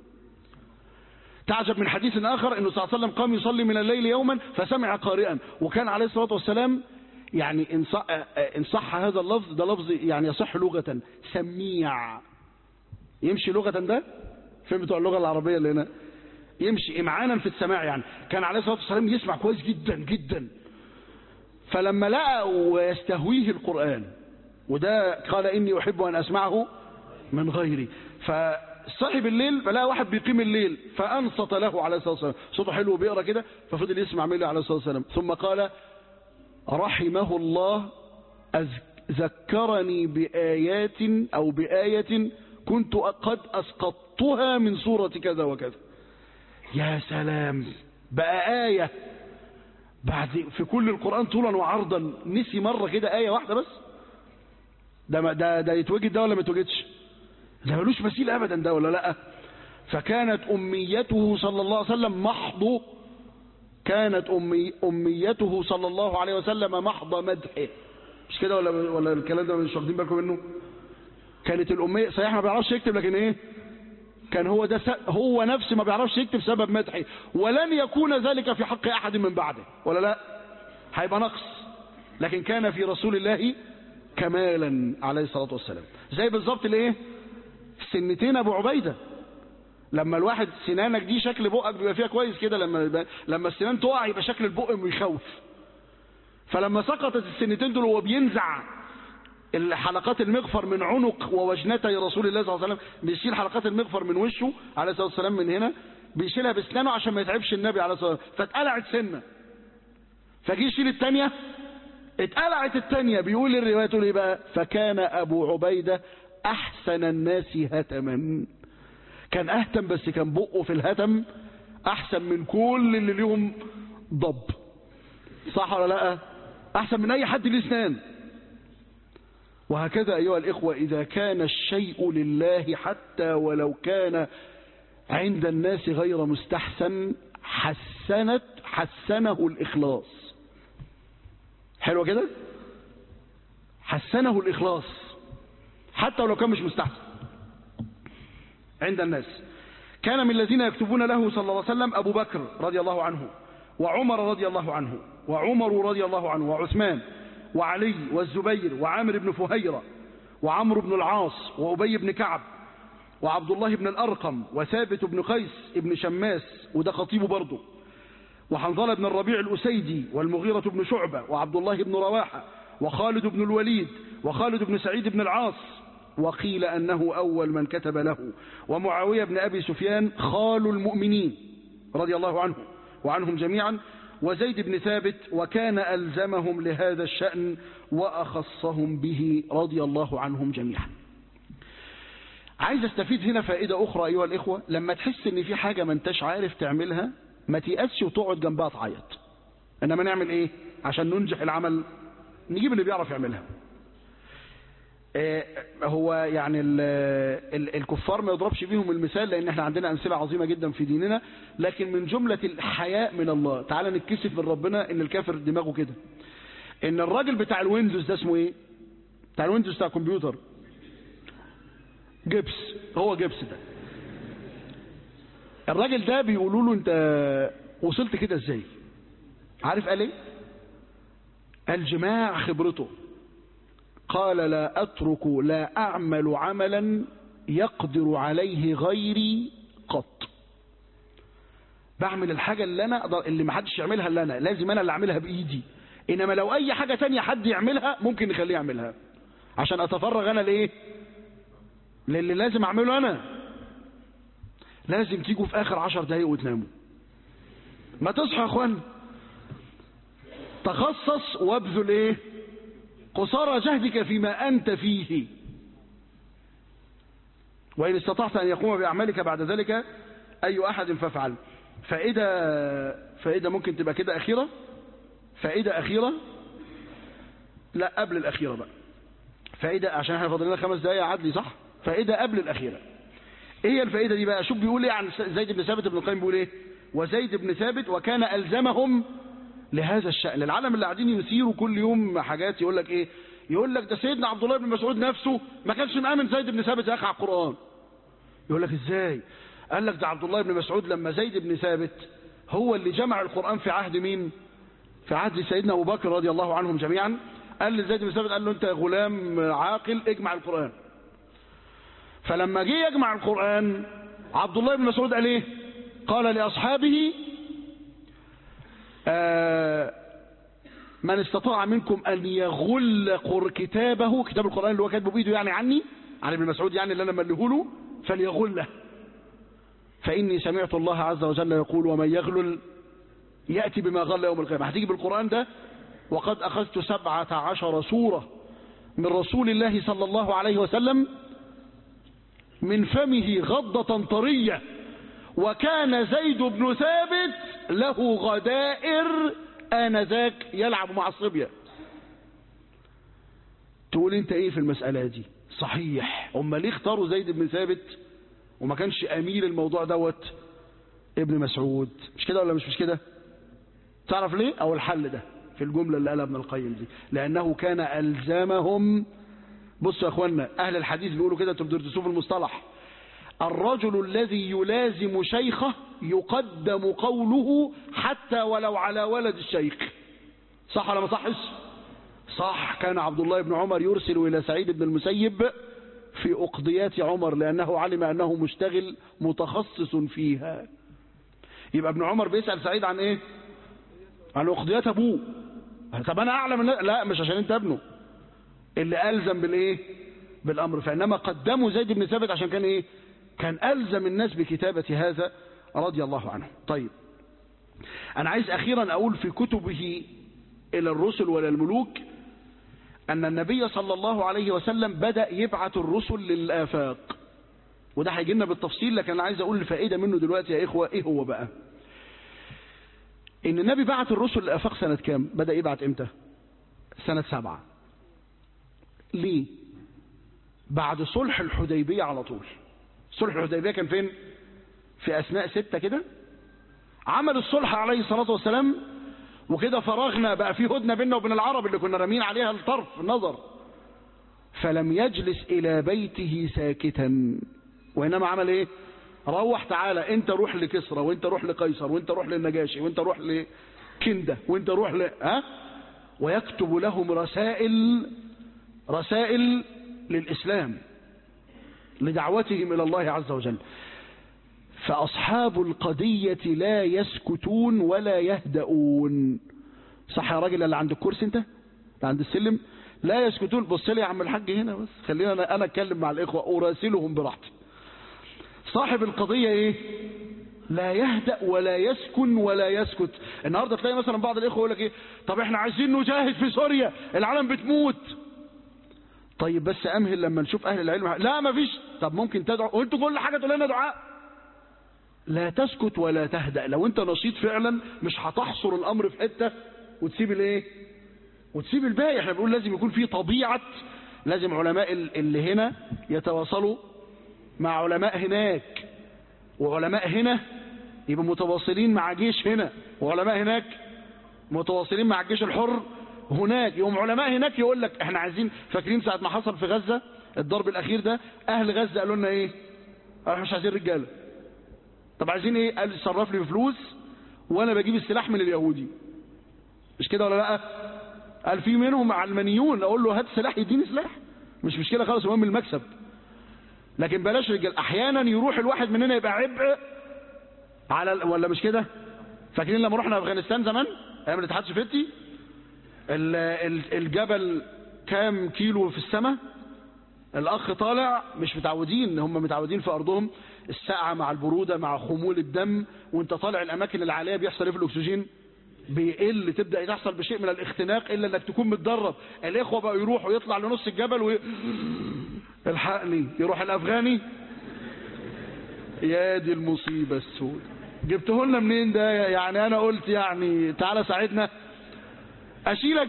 تعجب من حديث آخر أنه صلى الله عليه وسلم قام يصلي من الليل يوما فسمع قارئا وكان عليه الصلاة والسلام يعني إن صح, إن صح هذا اللفظ ده لفظ يعني يصح لغة سميع يمشي لغة ده فين بتوع اللغة العربية اللي هنا يمشي إمعانا في السماع يعني كان عليه الصلاة والسلام يسمع كويس جدا جدا فلما لقى ويستهويه القرآن وده قال إني أحب أن أسمعه من غيري فصاحب الليل فلقى واحد بيقيم الليل فأنصت له عليه الصلاة والسلام صوته حلو بيقرأ كده ففضل يسمع منه عليه الصلاة والسلام ثم قال رحمه الله أذ- ذكرني بآيات أو بآية كنت قد أسقطتها من سورة كذا وكذا يا سلام بقى آية بعد في كل القرآن طولا وعرضا نسي مرة كده آية واحدة بس ده ما- ده ده يتوجد ده ولا ما يتوجدش ده ملوش مثيل أبدا ده ولا لا فكانت أميته صلى الله عليه وسلم محض كانت أمي أميته صلى الله عليه وسلم محض مدحه مش كده ولا ولا الكلام ده مش واخدين بالكم منه كانت الأمية صحيح ما بيعرفش يكتب لكن إيه كان هو ده س... هو نفسه ما بيعرفش يكتب سبب مدحه ولن يكون ذلك في حق أحد من بعده ولا لا هيبقى نقص لكن كان في رسول الله كمالا عليه الصلاة والسلام زي بالظبط الايه سنتين ابو عبيدة لما الواحد سنانك دي شكل بقك بيبقى فيها كويس كده لما لما السنان تقع يبقى شكل البق يخوف فلما سقطت السنتين دول وهو بينزع الحلقات المغفر من عنق ووجنتي رسول الله صلى الله عليه وسلم بيشيل حلقات المغفر من وشه عليه الصلاه والسلام من هنا بيشيلها باسنانه عشان ما يتعبش النبي عليه الصلاه والسلام فاتقلعت سنه فجي يشيل الثانيه اتقلعت الثانيه بيقول الروايه تقول ايه بقى فكان ابو عبيده احسن الناس هتما كان اهتم بس كان بقه في الهتم احسن من كل اللي ليهم ضب صح ولا لا احسن من اي حد ليه اسنان وهكذا أيها الإخوة إذا كان الشيء لله حتى ولو كان عند الناس غير مستحسن حسنت حسنه الإخلاص حلو كده حسنه الإخلاص حتى ولو كان مش مستحسن عند الناس كان من الذين يكتبون له صلى الله عليه وسلم أبو بكر رضي الله عنه وعمر رضي الله عنه وعمر رضي الله عنه وعثمان وعلي والزبير وعامر بن فهيرة وعمرو بن العاص وأبي بن كعب وعبد الله بن الأرقم وثابت بن قيس بن شماس وده خطيبه برضه وحنظلة بن الربيع الأسيدي والمغيرة بن شعبة وعبد الله بن رواحة وخالد بن الوليد وخالد بن سعيد بن العاص وقيل أنه أول من كتب له ومعاوية بن أبي سفيان خال المؤمنين رضي الله عنه وعنهم جميعا وزيد بن ثابت وكان ألزمهم لهذا الشأن وأخصهم به رضي الله عنهم جميعا عايز استفيد هنا فائدة أخرى أيها الإخوة لما تحس إن في حاجة ما انتش عارف تعملها ما تيأسش وتقعد جنبها تعيط إنما نعمل إيه عشان ننجح العمل نجيب اللي بيعرف يعملها آه، هو يعني ال ال الكفار ما يضربش بيهم المثال لان احنا عندنا امثله عظيمه جدا في ديننا لكن من جمله الحياء من الله تعالى نتكسف من ربنا ان الكافر دماغه كده ان الراجل بتاع الويندوز ده اسمه ايه بتاع الويندوز بتاع الكمبيوتر جبس هو جبس ده الراجل ده بيقولوا له انت وصلت كده ازاي عارف قال ايه الجماع خبرته قال لا أترك لا أعمل عملا يقدر عليه غيري قط بعمل الحاجة اللي أنا أقدر اللي ما حدش يعملها اللي أنا لازم أنا اللي أعملها بإيدي إنما لو أي حاجة تانية حد يعملها ممكن نخليه يعملها عشان أتفرغ أنا لإيه للي لازم أعمله أنا لازم تيجوا في آخر عشر دقايق وتناموا ما تصحى يا أخوان تخصص وابذل إيه قصارى جهدك فيما أنت فيه وإن استطعت أن يقوم بأعمالك بعد ذلك أي أحد فافعل فائدة فائدة ممكن تبقى كده أخيرة فائدة أخيرة لا قبل الأخيرة بقى فائدة عشان احنا فاضل لنا خمس دقايق عدلي صح فائدة قبل الأخيرة ايه هي الفائده دي بقى شوف بيقول ايه عن زيد بن ثابت ابن القيم بيقول ايه وزيد بن ثابت وكان الزمهم لهذا الشأن العالم اللي قاعدين يثيروا كل يوم حاجات يقول لك ايه يقول لك ده سيدنا عبد الله بن مسعود نفسه ما كانش مآمن زيد بن ثابت يقع القرآن يقول لك ازاي قال لك ده عبد الله بن مسعود لما زيد بن ثابت هو اللي جمع القرآن في عهد مين في عهد سيدنا أبو بكر رضي الله عنهم جميعا قال لزيد بن ثابت قال له أنت يا غلام عاقل اجمع القرآن فلما جه يجمع القرآن عبد الله بن مسعود قال ايه قال لأصحابه آه من استطاع منكم أن يغل قر كتابه كتاب القرآن اللي هو كاتبه بإيده يعني عني عن ابن مسعود يعني اللي أنا مليه له فليغله فإني سمعت الله عز وجل يقول ومن يغلل يأتي بما غل يوم القيامة هتيجي بالقرآن ده وقد أخذت سبعة عشر سورة من رسول الله صلى الله عليه وسلم من فمه غضة طرية وكان زيد بن ثابت له غدائر آنذاك يلعب مع الصبية تقول انت ايه في المسألة دي صحيح هم ليه اختاروا زيد بن ثابت وما كانش امير الموضوع دوت ابن مسعود مش كده ولا مش مش كده تعرف ليه او الحل ده في الجملة اللي قالها ابن القيم دي لانه كان الزامهم بصوا يا اخوانا اهل الحديث بيقولوا كده انتوا بتدرسوه في المصطلح الرجل الذي يلازم شيخه يقدم قوله حتى ولو على ولد الشيخ صح ولا ما صحش صح كان عبد الله بن عمر يرسل إلى سعيد بن المسيب في أقضيات عمر لأنه علم أنه مشتغل متخصص فيها يبقى ابن عمر بيسأل سعيد عن ايه عن أقضيات أبوه طب أنا أعلم من لا مش عشان أنت ابنه اللي ألزم بالإيه بالأمر فإنما قدموا زيد بن ثابت عشان كان إيه كان ألزم الناس بكتابة هذا رضي الله عنه طيب أنا عايز أخيرا أقول في كتبه إلى الرسل ولا الملوك أن النبي صلى الله عليه وسلم بدأ يبعث الرسل للآفاق وده هيجي لنا بالتفصيل لكن أنا عايز أقول الفائدة منه دلوقتي يا إخوة إيه هو بقى إن النبي بعت الرسل للآفاق سنة كام بدأ يبعث إمتى سنة سبعة ليه بعد صلح الحديبية على طول صلح الحديبية كان فين في أثناء ستة كده عمل الصلح عليه الصلاة والسلام وكده فرغنا بقى في هدنة بيننا وبين العرب اللي كنا رامين عليها الطرف النظر فلم يجلس إلى بيته ساكتا وإنما عمل إيه روح تعالى انت روح لكسرى وانت روح لقيصر وانت روح للنجاشي وانت روح لكندة وانت روح ل... ها ويكتب لهم رسائل رسائل للإسلام لدعوتهم إلى الله عز وجل فأصحاب القضية لا يسكتون ولا يهدؤون صح يا راجل اللي عند الكرسي انت اللي عند السلم لا يسكتون بص لي يا عم الحاج هنا بس خلينا انا انا اتكلم مع الاخوه اراسلهم براحتي صاحب القضيه ايه لا يهدأ ولا يسكن ولا يسكت النهارده تلاقي مثلا بعض الاخوه يقول لك ايه طب احنا عايزين نجاهد في سوريا العالم بتموت طيب بس امهل لما نشوف اهل العلم لا ما فيش طب ممكن تدعو وانتوا كل حاجه تقول لنا دعاء لا تسكت ولا تهدأ لو انت نشيط فعلا مش هتحصر الامر في حته وتسيب الايه وتسيب الباقي احنا بنقول لازم يكون في طبيعه لازم علماء اللي هنا يتواصلوا مع علماء هناك وعلماء هنا يبقوا متواصلين مع جيش هنا وعلماء هناك متواصلين مع الجيش الحر هناك يوم علماء هناك يقول لك احنا عايزين فاكرين ساعة ما حصل في غزة الضرب الأخير ده أهل غزة قالوا لنا ايه احنا مش عايزين رجالة طب عايزين ايه قال صرف لي فلوس وانا بجيب السلاح من اليهودي مش كده ولا لا قال في منهم علمانيون اقول له هات سلاح يديني سلاح مش مشكلة خالص المهم المكسب لكن بلاش رجال احيانا يروح الواحد مننا يبقى عبء على ال... ولا مش كده فاكرين لما رحنا افغانستان زمان ايام الاتحاد السوفيتي الجبل كام كيلو في السماء الاخ طالع مش متعودين هم متعودين في ارضهم السقعه مع البروده مع خمول الدم وانت طالع الاماكن العاليه بيحصل ايه في الاكسجين بيقل تبدا تحصل بشيء من الاختناق الا انك تكون متدرب الاخوه بقى يروحوا يطلع لنص الجبل و الحقني يروح الافغاني يا دي المصيبه السود جبته لنا منين ده يعني انا قلت يعني تعالى ساعدنا اشيلك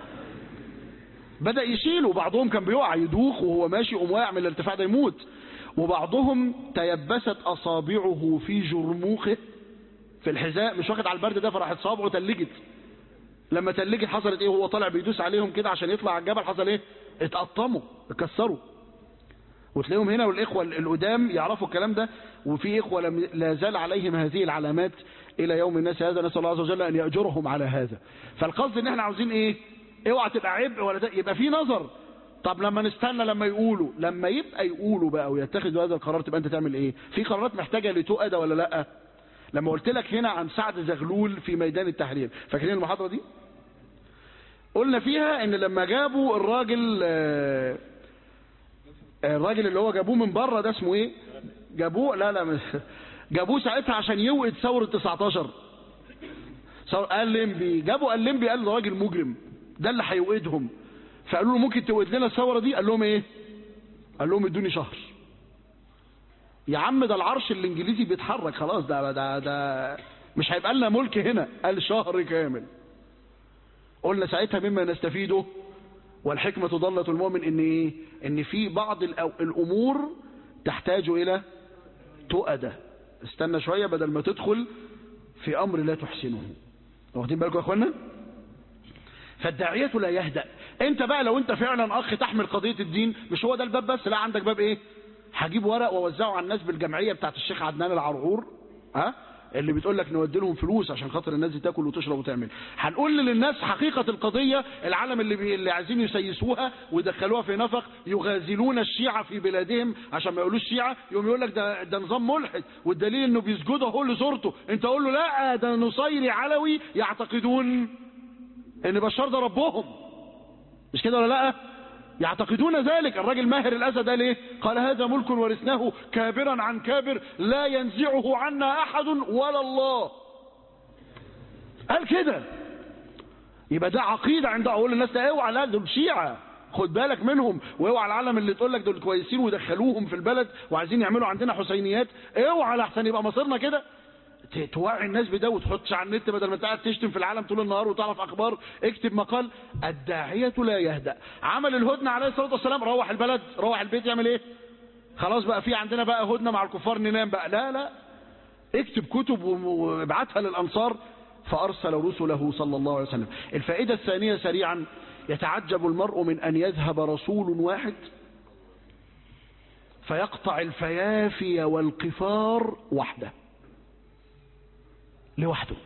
بدأ يشيله بعضهم كان بيقع يدوخ وهو ماشي قوم واقع من الارتفاع ده يموت وبعضهم تيبست اصابعه في جرموخه في الحذاء مش واخد على البرد ده فراحت صابعه تلجت لما تلجت حصلت ايه وهو طالع بيدوس عليهم كده عشان يطلع على الجبل حصل ايه اتقطموا اتكسروا وتلاقيهم هنا والاخوه القدام يعرفوا الكلام ده وفي اخوه لم لا زال عليهم هذه العلامات الى يوم الناس هذا نسال الله عز وجل ان ياجرهم على هذا فالقصد ان احنا عاوزين ايه اوعى تبقى عبء ولا ت- يبقى في نظر طب لما نستنى لما يقولوا لما يبقى يقولوا بقى ويتخذوا هذا القرار تبقى انت تعمل ايه في قرارات محتاجه لتؤدى ولا لا لما قلت لك هنا عن سعد زغلول في ميدان التحرير فاكرين المحاضره دي قلنا فيها ان لما جابوا الراجل آه، الراجل اللي هو جابوه من بره ده اسمه ايه جابوه لا لا مش جابوه ساعتها عشان يوقد ثوره 19 ثور- قال لمبي جابوا قال لمبي قال ده راجل مجرم ده اللي هيوقدهم فقالوا له ممكن توقد لنا الثوره دي قال لهم ايه قال لهم ادوني شهر يا عم ده العرش الانجليزي بيتحرك خلاص ده ده ده مش هيبقى لنا ملك هنا قال شهر كامل قلنا ساعتها مما نستفيده والحكمة ضلة المؤمن ان ايه ان في بعض الأو- الامور تحتاج الى تؤدة استنى شوية بدل ما تدخل في امر لا تحسنه واخدين بالكم يا اخوانا فالداعية لا يهدأ انت بقى لو انت فعلا اخ تحمل قضية الدين مش هو ده الباب بس لا عندك باب ايه هجيب ورق واوزعه على الناس بالجمعية بتاعت الشيخ عدنان العرعور ها اللي بتقول لك نودي لهم فلوس عشان خاطر الناس دي تاكل وتشرب وتعمل هنقول للناس حقيقة القضية العالم اللي, بي... اللي عايزين يسيسوها ويدخلوها في نفق يغازلون الشيعة في بلادهم عشان ما يقولوش شيعة يقوم يقول لك ده, ده نظام ملحد والدليل انه بيسجدوا هو اللي صورته انت قول له لا ده نصيري علوي يعتقدون ان بشار ده ربهم مش كده ولا لا يعتقدون ذلك الراجل ماهر الاسد قال ايه قال هذا ملك ورثناه كابرا عن كابر لا ينزعه عنا احد ولا الله قال كده يبقى ده عقيده عند اقول للناس ده اوعى لا دول شيعه خد بالك منهم واوعى العالم اللي تقول لك دول كويسين ودخلوهم في البلد وعايزين يعملوا عندنا حسينيات اوعى لحسن يبقى مصيرنا كده ت- توعي الناس بده وتحطش على النت بدل ما انت قاعد تشتم في العالم طول النهار وتعرف اخبار اكتب مقال الداعية لا يهدأ عمل الهدنة عليه الصلاة والسلام روح البلد روح البيت يعمل ايه خلاص بقى في عندنا بقى هدنة مع الكفار ننام بقى لا لا اكتب كتب و- وابعتها للأنصار فأرسل رسله صلى الله عليه وسلم الفائدة الثانية سريعا يتعجب المرء من أن يذهب رسول واحد فيقطع الفيافي والقفار وحده لوحده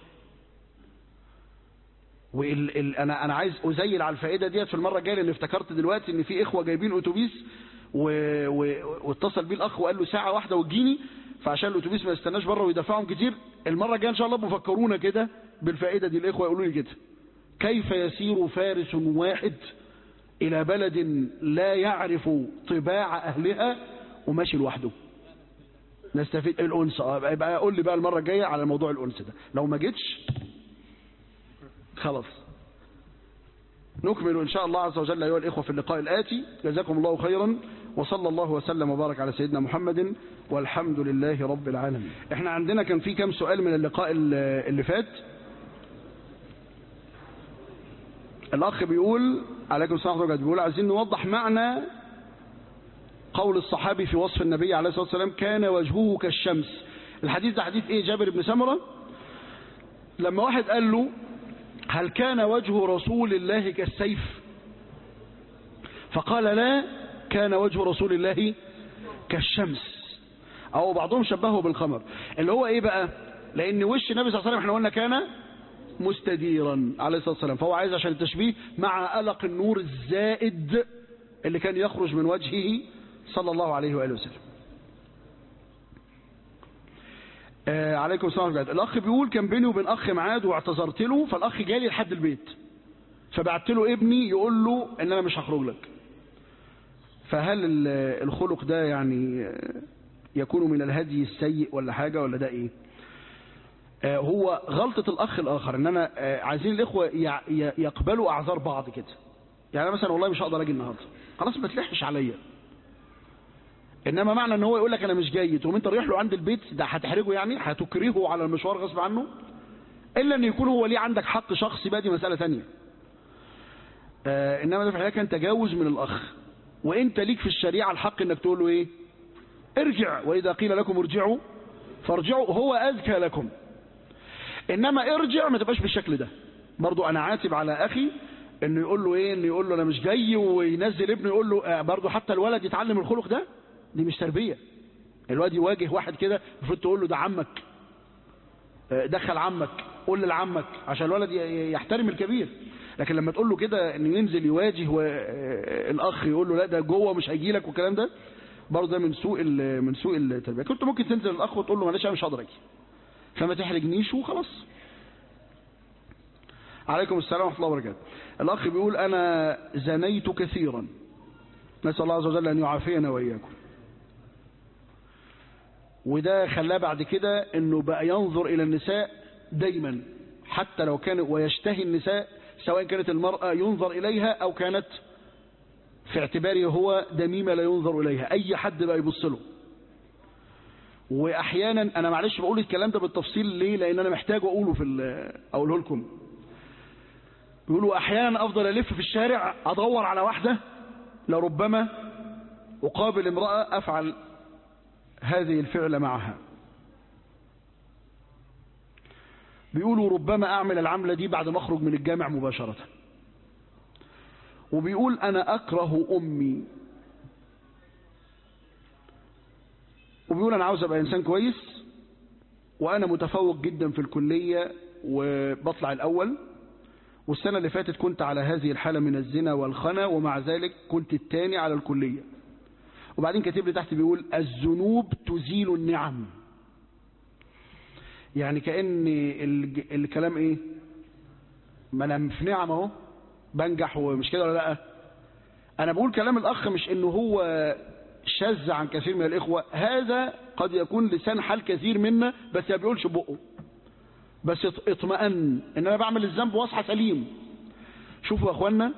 وال ال انا انا عايز ازيل على الفائده ديت في المره الجايه لان افتكرت دلوقتي ان في اخوه جايبين اتوبيس و... و... واتصل بيه الاخ وقال له ساعه واحده وتجيني فعشان الاتوبيس ما يستناش بره ويدفعهم كتير المره الجايه ان شاء الله بفكرونا كده بالفائده دي الاخوه يقولوا لي كده كيف يسير فارس واحد الى بلد لا يعرف طباع اهلها وماشي لوحده نستفيد الانس اه يبقى قول لي بقى المره الجايه على موضوع الانس ده لو ما جيتش خلاص نكمل ان شاء الله عز وجل ايها الاخوه في اللقاء الاتي جزاكم الله خيرا وصلى الله وسلم وبارك على سيدنا محمد والحمد لله رب العالمين احنا عندنا كان في كام سؤال من اللقاء اللي اللي فات الاخ بيقول عليكم السلام ورحمه الله وبركاته بيقول عايزين نوضح معنى قول الصحابي في وصف النبي عليه الصلاة والسلام كان وجهه كالشمس الحديث ده حديث ايه جابر بن سمرة لما واحد قال له هل كان وجه رسول الله كالسيف فقال لا كان وجه رسول الله كالشمس او بعضهم شبهه بالقمر اللي هو ايه بقى لان وش النبي صلى الله عليه وسلم احنا قلنا كان مستديرا عليه الصلاة والسلام فهو عايز عشان التشبيه مع ألق النور الزائد اللي كان يخرج من وجهه صلى الله عليه وآله وسلم آه عليكم السلام ورحمة الله الأخ بيقول كان بيني وبين أخ معاد واعتذرت له فالأخ جالي لحد البيت فبعت له ابني يقول له إن أنا مش هخرج لك فهل ال- الخلق ده يعني آه، يكون من الهدي السيء ولا حاجة ولا ده إيه آه، هو غلطة الأخ الآخر إن أنا آه، عايزين الإخوة يع- ي- يقبلوا أعذار بعض كده يعني أنا مثلا والله مش هقدر أجي النهاردة خلاص ما تلحش عليا انما معنى ان هو يقول لك انا مش جاي تقوم انت رايح له عند البيت ده هتحرجه يعني هتكرهه على المشوار غصب عنه الا ان يكون هو ليه عندك حق شخصي بقى دي مساله ثانيه آه انما ده في الحقيقه كان تجاوز من الاخ وانت ليك في الشريعه الحق انك تقول له ايه ارجع وإذا قيل لكم ارجعوا فارجعوا هو أذكى لكم إنما ارجع ما تبقاش بالشكل ده برضو أنا عاتب على أخي إنه يقول له إيه إنه يقول له أنا مش جاي وينزل ابنه يقول له آه، برضو حتى الولد يتعلم الخلق ده دي مش تربية الواد يواجه واحد كده المفروض تقول له ده عمك آه، دخل عمك قول لعمك عشان الولد ي- يحترم الكبير لكن لما تقول له كده انه ينزل يواجه والاخ يقول له لا ده جوه مش هيجي لك والكلام ده برضه ده من سوء ال- من سوء التربيه كنت ممكن تنزل الاخ وتقول له معلش انا مش هقدر اجي فما تحرجنيش وخلاص عليكم السلام ورحمه الله وبركاته الاخ بيقول انا زنيت كثيرا نسال الله عز وجل ان يعافينا واياكم وده خلاه بعد كده انه بقى ينظر الى النساء دايما حتى لو كان ويشتهي النساء سواء كانت المرأة ينظر إليها أو كانت في اعتباره هو دميمة لا ينظر إليها أي حد بقى يبص له وأحيانا أنا معلش بقول الكلام ده بالتفصيل ليه لأن أنا محتاج أقوله في ال- أقوله لكم بيقولوا أحيانا أفضل ألف في الشارع أدور على واحدة لربما أقابل امرأة أفعل هذه الفعل معها بيقولوا ربما أعمل العملة دي بعد ما أخرج من الجامع مباشرة وبيقول أنا أكره أمي وبيقول أنا عاوز أبقى إنسان كويس وأنا متفوق جدا في الكلية وبطلع الأول والسنة اللي فاتت كنت على هذه الحالة من الزنا والخنا ومع ذلك كنت الثاني على الكلية وبعدين كاتب لي تحت بيقول الذنوب تزيل النعم يعني كأن الج- الكلام ايه ما انا في نعم اهو بنجح ومش كده ولا لا انا بقول كلام الاخ مش انه هو شاذ عن كثير من الاخوه هذا قد يكون لسان حال كثير منا بس ما بيقولش بقه بس اط- اطمئن ان انا بعمل الذنب واصحى سليم شوفوا يا اخوانا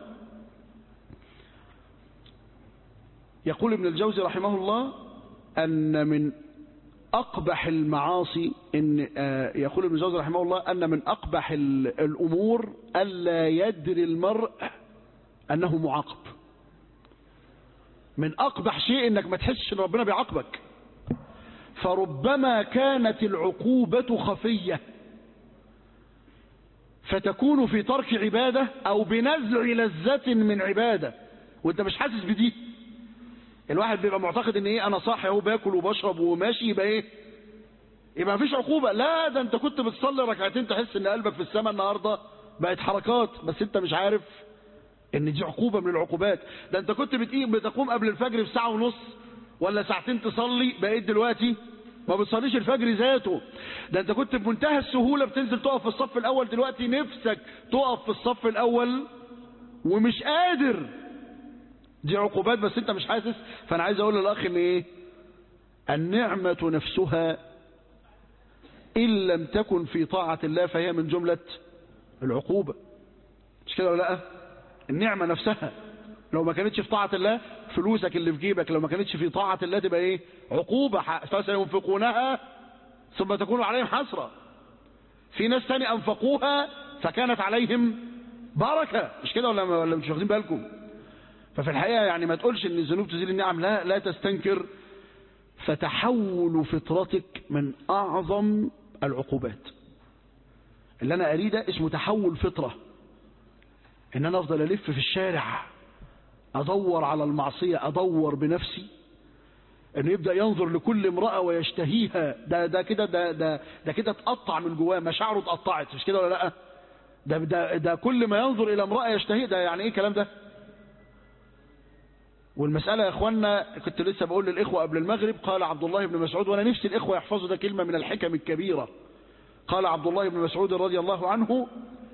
يقول ابن الجوزي رحمه الله ان من أقبح المعاصي إن آه، يقول ابن الجوزي رحمه الله أن من أقبح ال- الأمور ألا يدري المرء أنه معاقب من أقبح شيء إنك ما تحسش إن ربنا بيعاقبك فربما كانت العقوبة خفية فتكون في ترك عبادة أو بنزع لذة من عبادة وأنت مش حاسس بدي الواحد بيبقى معتقد ان ايه انا صاحي اهو باكل وبشرب وماشي يبقى ايه يبقى مفيش عقوبة لا ده انت كنت بتصلي ركعتين تحس ان قلبك في السماء النهاردة بقت حركات بس انت مش عارف ان دي عقوبة من العقوبات ده انت كنت بتقيم بتقوم قبل الفجر بساعة ونص ولا ساعتين تصلي بقيت دلوقتي ما بتصليش الفجر ذاته ده انت كنت بمنتهى السهولة بتنزل تقف في الصف الاول دلوقتي نفسك تقف في الصف الاول ومش قادر دي عقوبات بس انت مش حاسس فانا عايز اقول للاخ ان ايه النعمة نفسها ان لم تكن في طاعة الله فهي من جملة العقوبة مش كده ولا لا النعمة نفسها لو ما كانتش في طاعة الله فلوسك اللي في جيبك لو ما كانتش في طاعة الله تبقى ايه عقوبة ح- فسينفقونها ثم تكون عليهم حسرة في ناس تاني انفقوها فكانت عليهم بركة مش كده ولا ولا مش واخدين بالكم ففي الحقيقة يعني ما تقولش ان الذنوب تزيل النعم لا لا تستنكر فتحول فطرتك من اعظم العقوبات اللي انا اريد ده اسمه تحول فطرة ان انا افضل الف في الشارع ادور على المعصية ادور بنفسي انه يبدا ينظر لكل امراه ويشتهيها ده ده كده ده ده ده كده اتقطع من جواه مشاعره اتقطعت مش كده ولا لا ده ده ده كل ما ينظر الى امراه يشتهي ده يعني ايه الكلام ده والمسألة يا اخوانا كنت لسه بقول للإخوة قبل المغرب قال عبد الله بن مسعود وأنا نفسي الإخوة يحفظوا ده كلمة من الحكم الكبيرة قال عبد الله بن مسعود رضي الله عنه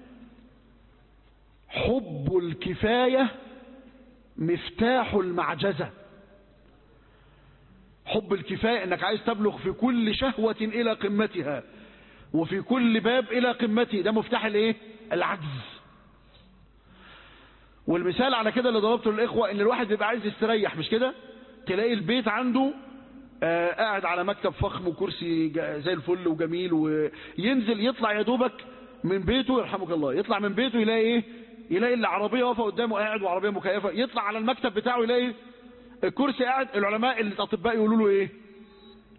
حب الكفاية مفتاح المعجزة حب الكفاية انك عايز تبلغ في كل شهوة الى قمتها وفي كل باب الى قمته ده مفتاح الايه العجز والمثال على كده اللي ضربته للاخوة ان الواحد بيبقى عايز يستريح مش كده تلاقي البيت عنده آه قاعد على مكتب فخم وكرسي جا- زي الفل وجميل وينزل يطلع يا دوبك من بيته يرحمك الله يطلع من بيته يلاقي ايه يلاقي العربية واقفة قدامه قاعد وعربية مكيفة يطلع على المكتب بتاعه يلاقي الكرسي قاعد العلماء الاطباء يقولوا له ايه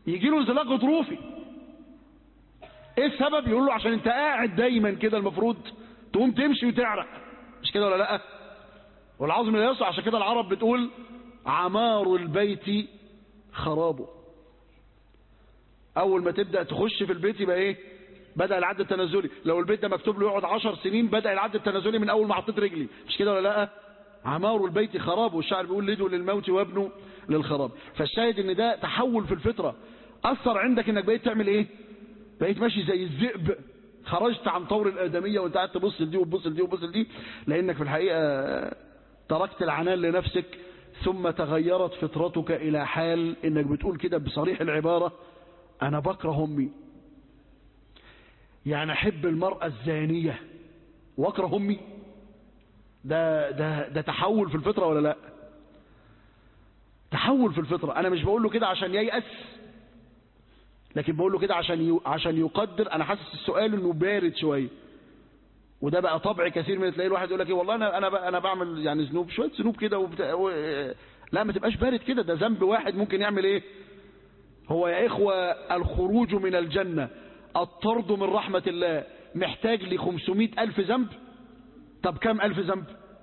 يجي له انزلاق غضروفي ايه السبب يقول له عشان انت قاعد دايما كده المفروض تقوم تمشي وتعرق مش كده ولا لا والعظم لا يسع عشان كده العرب بتقول عمار البيت خرابه اول ما تبدا تخش في البيت يبقى ايه بدا العد التنازلي لو البيت ده مكتوب له يقعد 10 سنين بدا العد التنازلي من اول ما حطيت رجلي مش كده ولا لا عمار البيت خراب والشاعر بيقول لده للموت وابنه للخراب فالشاهد ان ده تحول في الفطره اثر عندك انك بقيت تعمل ايه بقيت ماشي زي الذئب خرجت عن طور الادميه وانت قاعد تبص لدي وتبص لدي وتبص لدي لانك في الحقيقه تركت العنان لنفسك ثم تغيرت فطرتك الى حال انك بتقول كده بصريح العباره انا بكره امي يعني احب المراه الزانيه واكره امي ده ده ده تحول في الفطره ولا لا تحول في الفطره انا مش بقول له كده عشان ييأس لكن بقول له كده عشان ي... عشان يقدر انا حاسس السؤال انه بارد شويه وده بقى طبع كثير من تلاقي الواحد يقول لك ايه والله انا انا بقى انا بعمل يعني ذنوب شويه ذنوب كده وبتاع و... لا ما تبقاش بارد كده ده ذنب واحد ممكن يعمل ايه هو يا اخوه الخروج من الجنه الطرد من رحمه الله محتاج ل 500 الف ذنب طب كم الف ذنب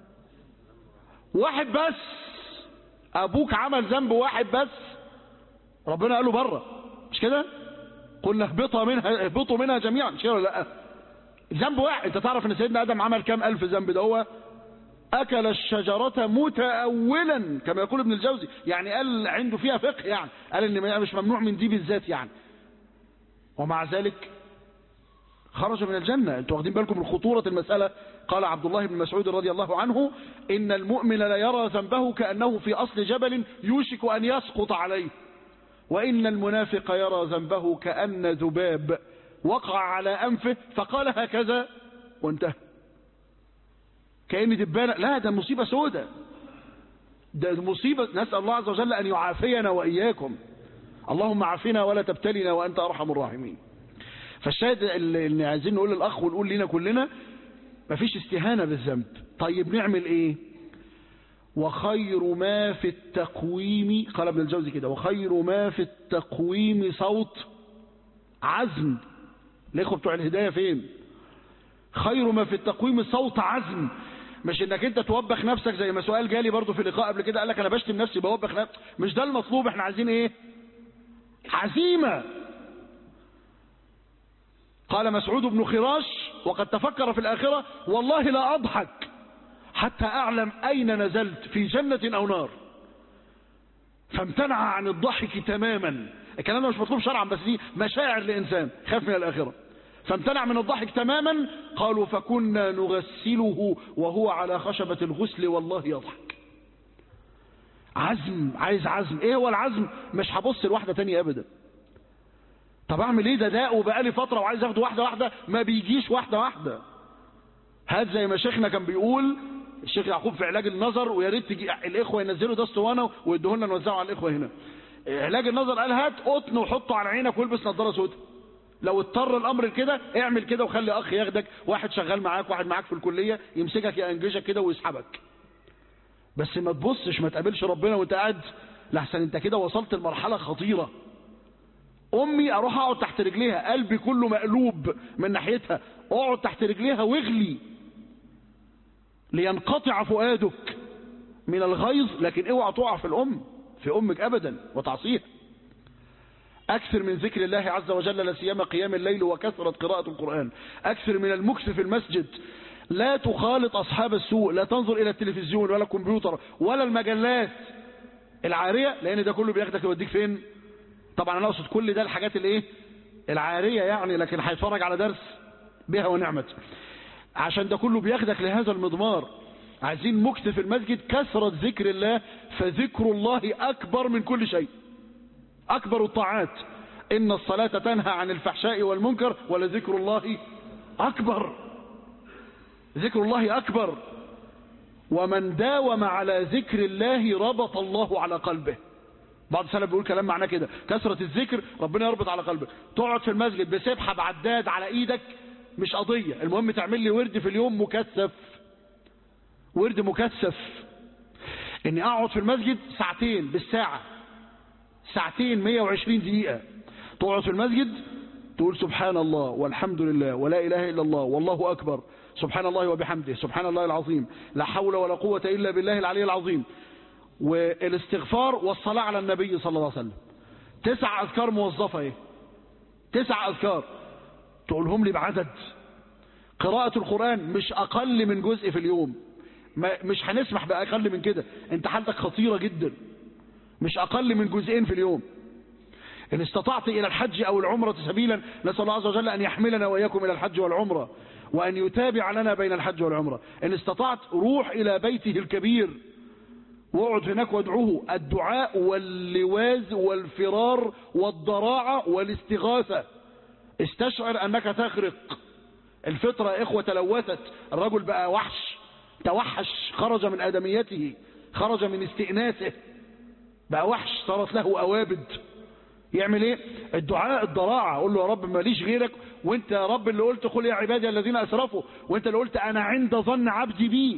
واحد بس ابوك عمل ذنب واحد بس ربنا قال له بره مش كده قلنا اهبطوا منها اهبطوا منها جميعا مش كده ولا لا ذنب واحد انت تعرف ان سيدنا ادم عمل كام الف ذنب ده هو اكل الشجرة متأولا كما يقول ابن الجوزي يعني قال عنده فيها فقه يعني قال ان مش ممنوع من دي بالذات يعني ومع ذلك خرج من الجنة انتوا واخدين بالكم من خطورة المسألة قال عبد الله بن مسعود رضي الله عنه إن المؤمن لا يرى ذنبه كأنه في أصل جبل يوشك أن يسقط عليه وإن المنافق يرى ذنبه كأن ذباب وقع على أنفه فقال هكذا وانتهى كأن دبانة لا ده مصيبة سودة ده مصيبة نسأل الله عز وجل أن يعافينا وإياكم اللهم عافنا ولا تبتلنا وأنت أرحم الراحمين فالشاهد اللي عايزين نقول للأخ ونقول لنا كلنا مفيش استهانة بالذنب طيب نعمل ايه وخير ما في التقويم قال ابن الجوزي كده وخير ما في التقويم صوت عزم الاخوه بتوع الهدايه فين خير ما في التقويم صوت عزم مش انك انت توبخ نفسك زي ما سؤال جالي برضو في لقاء قبل كده قال لك انا بشتم نفسي بوبخ نفسي مش ده المطلوب احنا عايزين ايه عزيمه قال مسعود بن خراش وقد تفكر في الآخرة والله لا أضحك حتى أعلم أين نزلت في جنة أو نار فامتنع عن الضحك تماما الكلام ده مش مطلوب شرعا بس دي مشاعر لإنسان خاف من الآخرة فامتنع من الضحك تماما قالوا فكنا نغسله وهو على خشبة الغسل والله يضحك عزم عايز عزم ايه هو العزم مش هبص لواحدة تانية ابدا طب اعمل ايه ده داء وبقالي فتره وعايز اخده واحده واحده ما بيجيش واحده واحده هات زي ما شيخنا كان بيقول الشيخ يعقوب في علاج النظر ويا ريت تجي الاخوه ينزلوا ده اسطوانه ويدوه لنا نوزعه على الاخوه هنا علاج النظر قال هات قطن وحطه على عينك والبس نظاره سوداء لو اضطر الامر كده اعمل كده وخلي اخ ياخدك واحد شغال معاك واحد معاك في الكليه يمسكك ينجشك كده ويسحبك بس ما تبصش ما تقابلش ربنا وانت قاعد لحسن انت كده وصلت لمرحله خطيره امي اروح اقعد تحت رجليها قلبي كله مقلوب من ناحيتها اقعد تحت رجليها واغلي لينقطع فؤادك من الغيظ لكن اوعى تقع في الام في امك ابدا وتعصيها اكثر من ذكر الله عز وجل لا سيما قيام الليل وكثره قراءه القران اكثر من المكث في المسجد لا تخالط اصحاب السوء لا تنظر الى التلفزيون ولا الكمبيوتر ولا المجلات العاريه لان ده كله بياخدك يوديك فين طبعا انا اقصد كل ده الحاجات الايه العاريه يعني لكن هيتفرج على درس بها ونعمت عشان ده كله بياخدك لهذا المضمار عايزين مكث في المسجد كثرة ذكر الله فذكر الله أكبر من كل شيء أكبر الطاعات إن الصلاة تنهى عن الفحشاء والمنكر ولذكر الله أكبر ذكر الله أكبر ومن داوم على ذكر الله ربط الله على قلبه بعض السلف بيقول كلام معناه كده كثرة الذكر ربنا يربط على قلبك تقعد في المسجد بسبحة بعداد على ايدك مش قضية المهم تعمل لي ورد في اليوم مكثف ورد مكثف اني اقعد في المسجد ساعتين بالساعة ساعتين 120 دقيقة تقعد في المسجد تقول سبحان الله والحمد لله ولا إله إلا الله والله أكبر سبحان الله وبحمده سبحان الله العظيم لا حول ولا قوة إلا بالله العلي العظيم والاستغفار والصلاة على النبي صلى الله عليه وسلم تسع أذكار موظفة ايه تسع أذكار تقولهم لي بعدد قراءة القرآن مش أقل من جزء في اليوم ما مش هنسمح بأقل من كده انت حالتك خطيرة جدا مش أقل من جزئين في اليوم إن استطعت إلى الحج أو العمرة سبيلا نسأل الله عز وجل أن يحملنا وإياكم إلى الحج والعمرة وأن يتابع لنا بين الحج والعمرة إن استطعت روح إلى بيته الكبير واقعد هناك وادعوه الدعاء واللواز والفرار والضراعة والاستغاثة استشعر أنك تخرق الفطرة يا إخوة تلوثت الرجل بقى وحش توحش خرج من آدميته خرج من استئناسه بقى وحش صارت له أوابد يعمل ايه الدعاء الضراعة قول له يا رب ماليش غيرك وانت يا رب اللي قلت قل يا عبادي الذين اسرفوا وانت اللي قلت انا عند ظن عبدي بي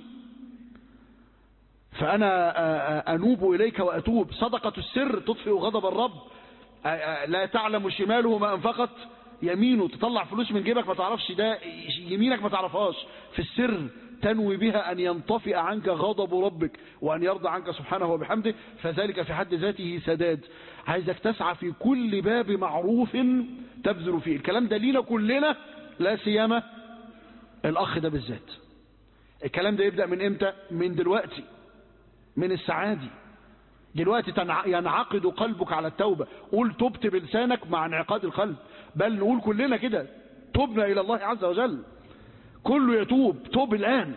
فانا انوب اليك واتوب صدقة السر تطفئ غضب الرب لا تعلم شماله ما انفقت يمينه تطلع فلوس من جيبك ما تعرفش ده يمينك ما تعرفهاش في السر تنوي بها أن ينطفئ عنك غضب ربك وأن يرضى عنك سبحانه وبحمده فذلك في حد ذاته سداد عايزك تسعى في كل باب معروف تبذل فيه الكلام ده لينا كلنا لا سيما الأخ ده بالذات الكلام ده يبدأ من إمتى من دلوقتي من السعادي دلوقتي ينعقد قلبك على التوبة قول تبت بلسانك مع انعقاد القلب بل نقول كلنا كده تبنا إلى الله عز وجل كله يتوب توب الآن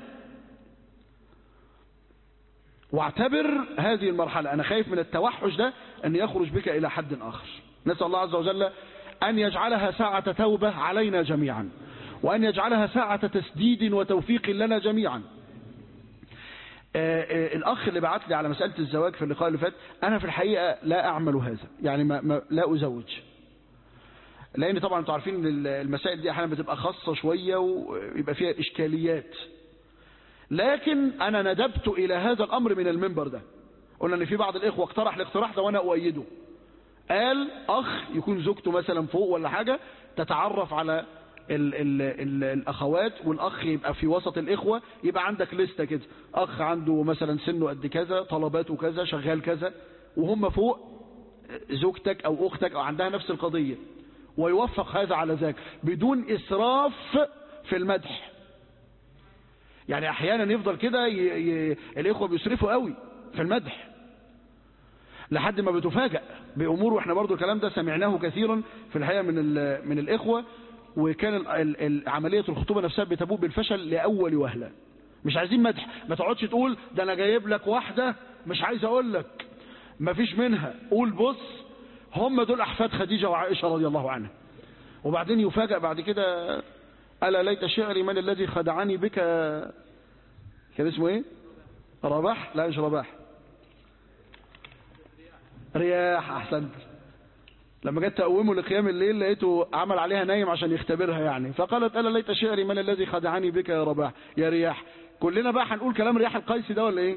واعتبر هذه المرحلة أنا خايف من التوحش ده أن يخرج بك إلى حد آخر نسأل الله عز وجل أن يجعلها ساعة توبة علينا جميعا وأن يجعلها ساعة تسديد وتوفيق لنا جميعا آآ آآ الأخ اللي بعت لي على مسألة الزواج في اللقاء اللي فات أنا في الحقيقة لا أعمل هذا يعني ما ما لا أزوج لأن طبعا انتوا عارفين المسائل دي أحيانا بتبقى خاصة شوية ويبقى فيها إشكاليات لكن أنا ندبت إلى هذا الأمر من المنبر ده قلنا أن في بعض الإخوة اقترح الاقتراح ده وأنا أؤيده قال أخ يكون زوجته مثلا فوق ولا حاجة تتعرف على ال ال ال الأخوات والأخ يبقى في وسط الإخوة يبقى عندك لستة كده أخ عنده مثلا سنه قد كذا طلباته كذا شغال كذا وهم فوق زوجتك أو أختك أو عندها نفس القضية ويوفق هذا على ذاك بدون إسراف في المدح يعني أحيانا يفضل كده ي... ي... الإخوة بيسرفوا قوي في المدح لحد ما بتفاجأ بأمور وإحنا برضو الكلام ده سمعناه كثيرا في الحقيقة من, ال... من الإخوة وكان ال... ال... عملية الخطوبة نفسها بتبوء بالفشل لأول وهلة مش عايزين مدح ما تقعدش تقول ده أنا جايب لك واحدة مش عايز أقول لك ما فيش منها قول بص هم دول أحفاد خديجة وعائشة رضي الله عنها وبعدين يفاجأ بعد كده ألا ليت شعري من الذي خدعني بك كان اسمه ايه رباح لا مش رباح رياح أحسنت لما جت تقومه لقيام الليل لقيته عمل عليها نايم عشان يختبرها يعني فقالت ألا ليت شعري من الذي خدعني بك يا رباح يا رياح كلنا بقى هنقول كلام رياح القيسي ده ولا ايه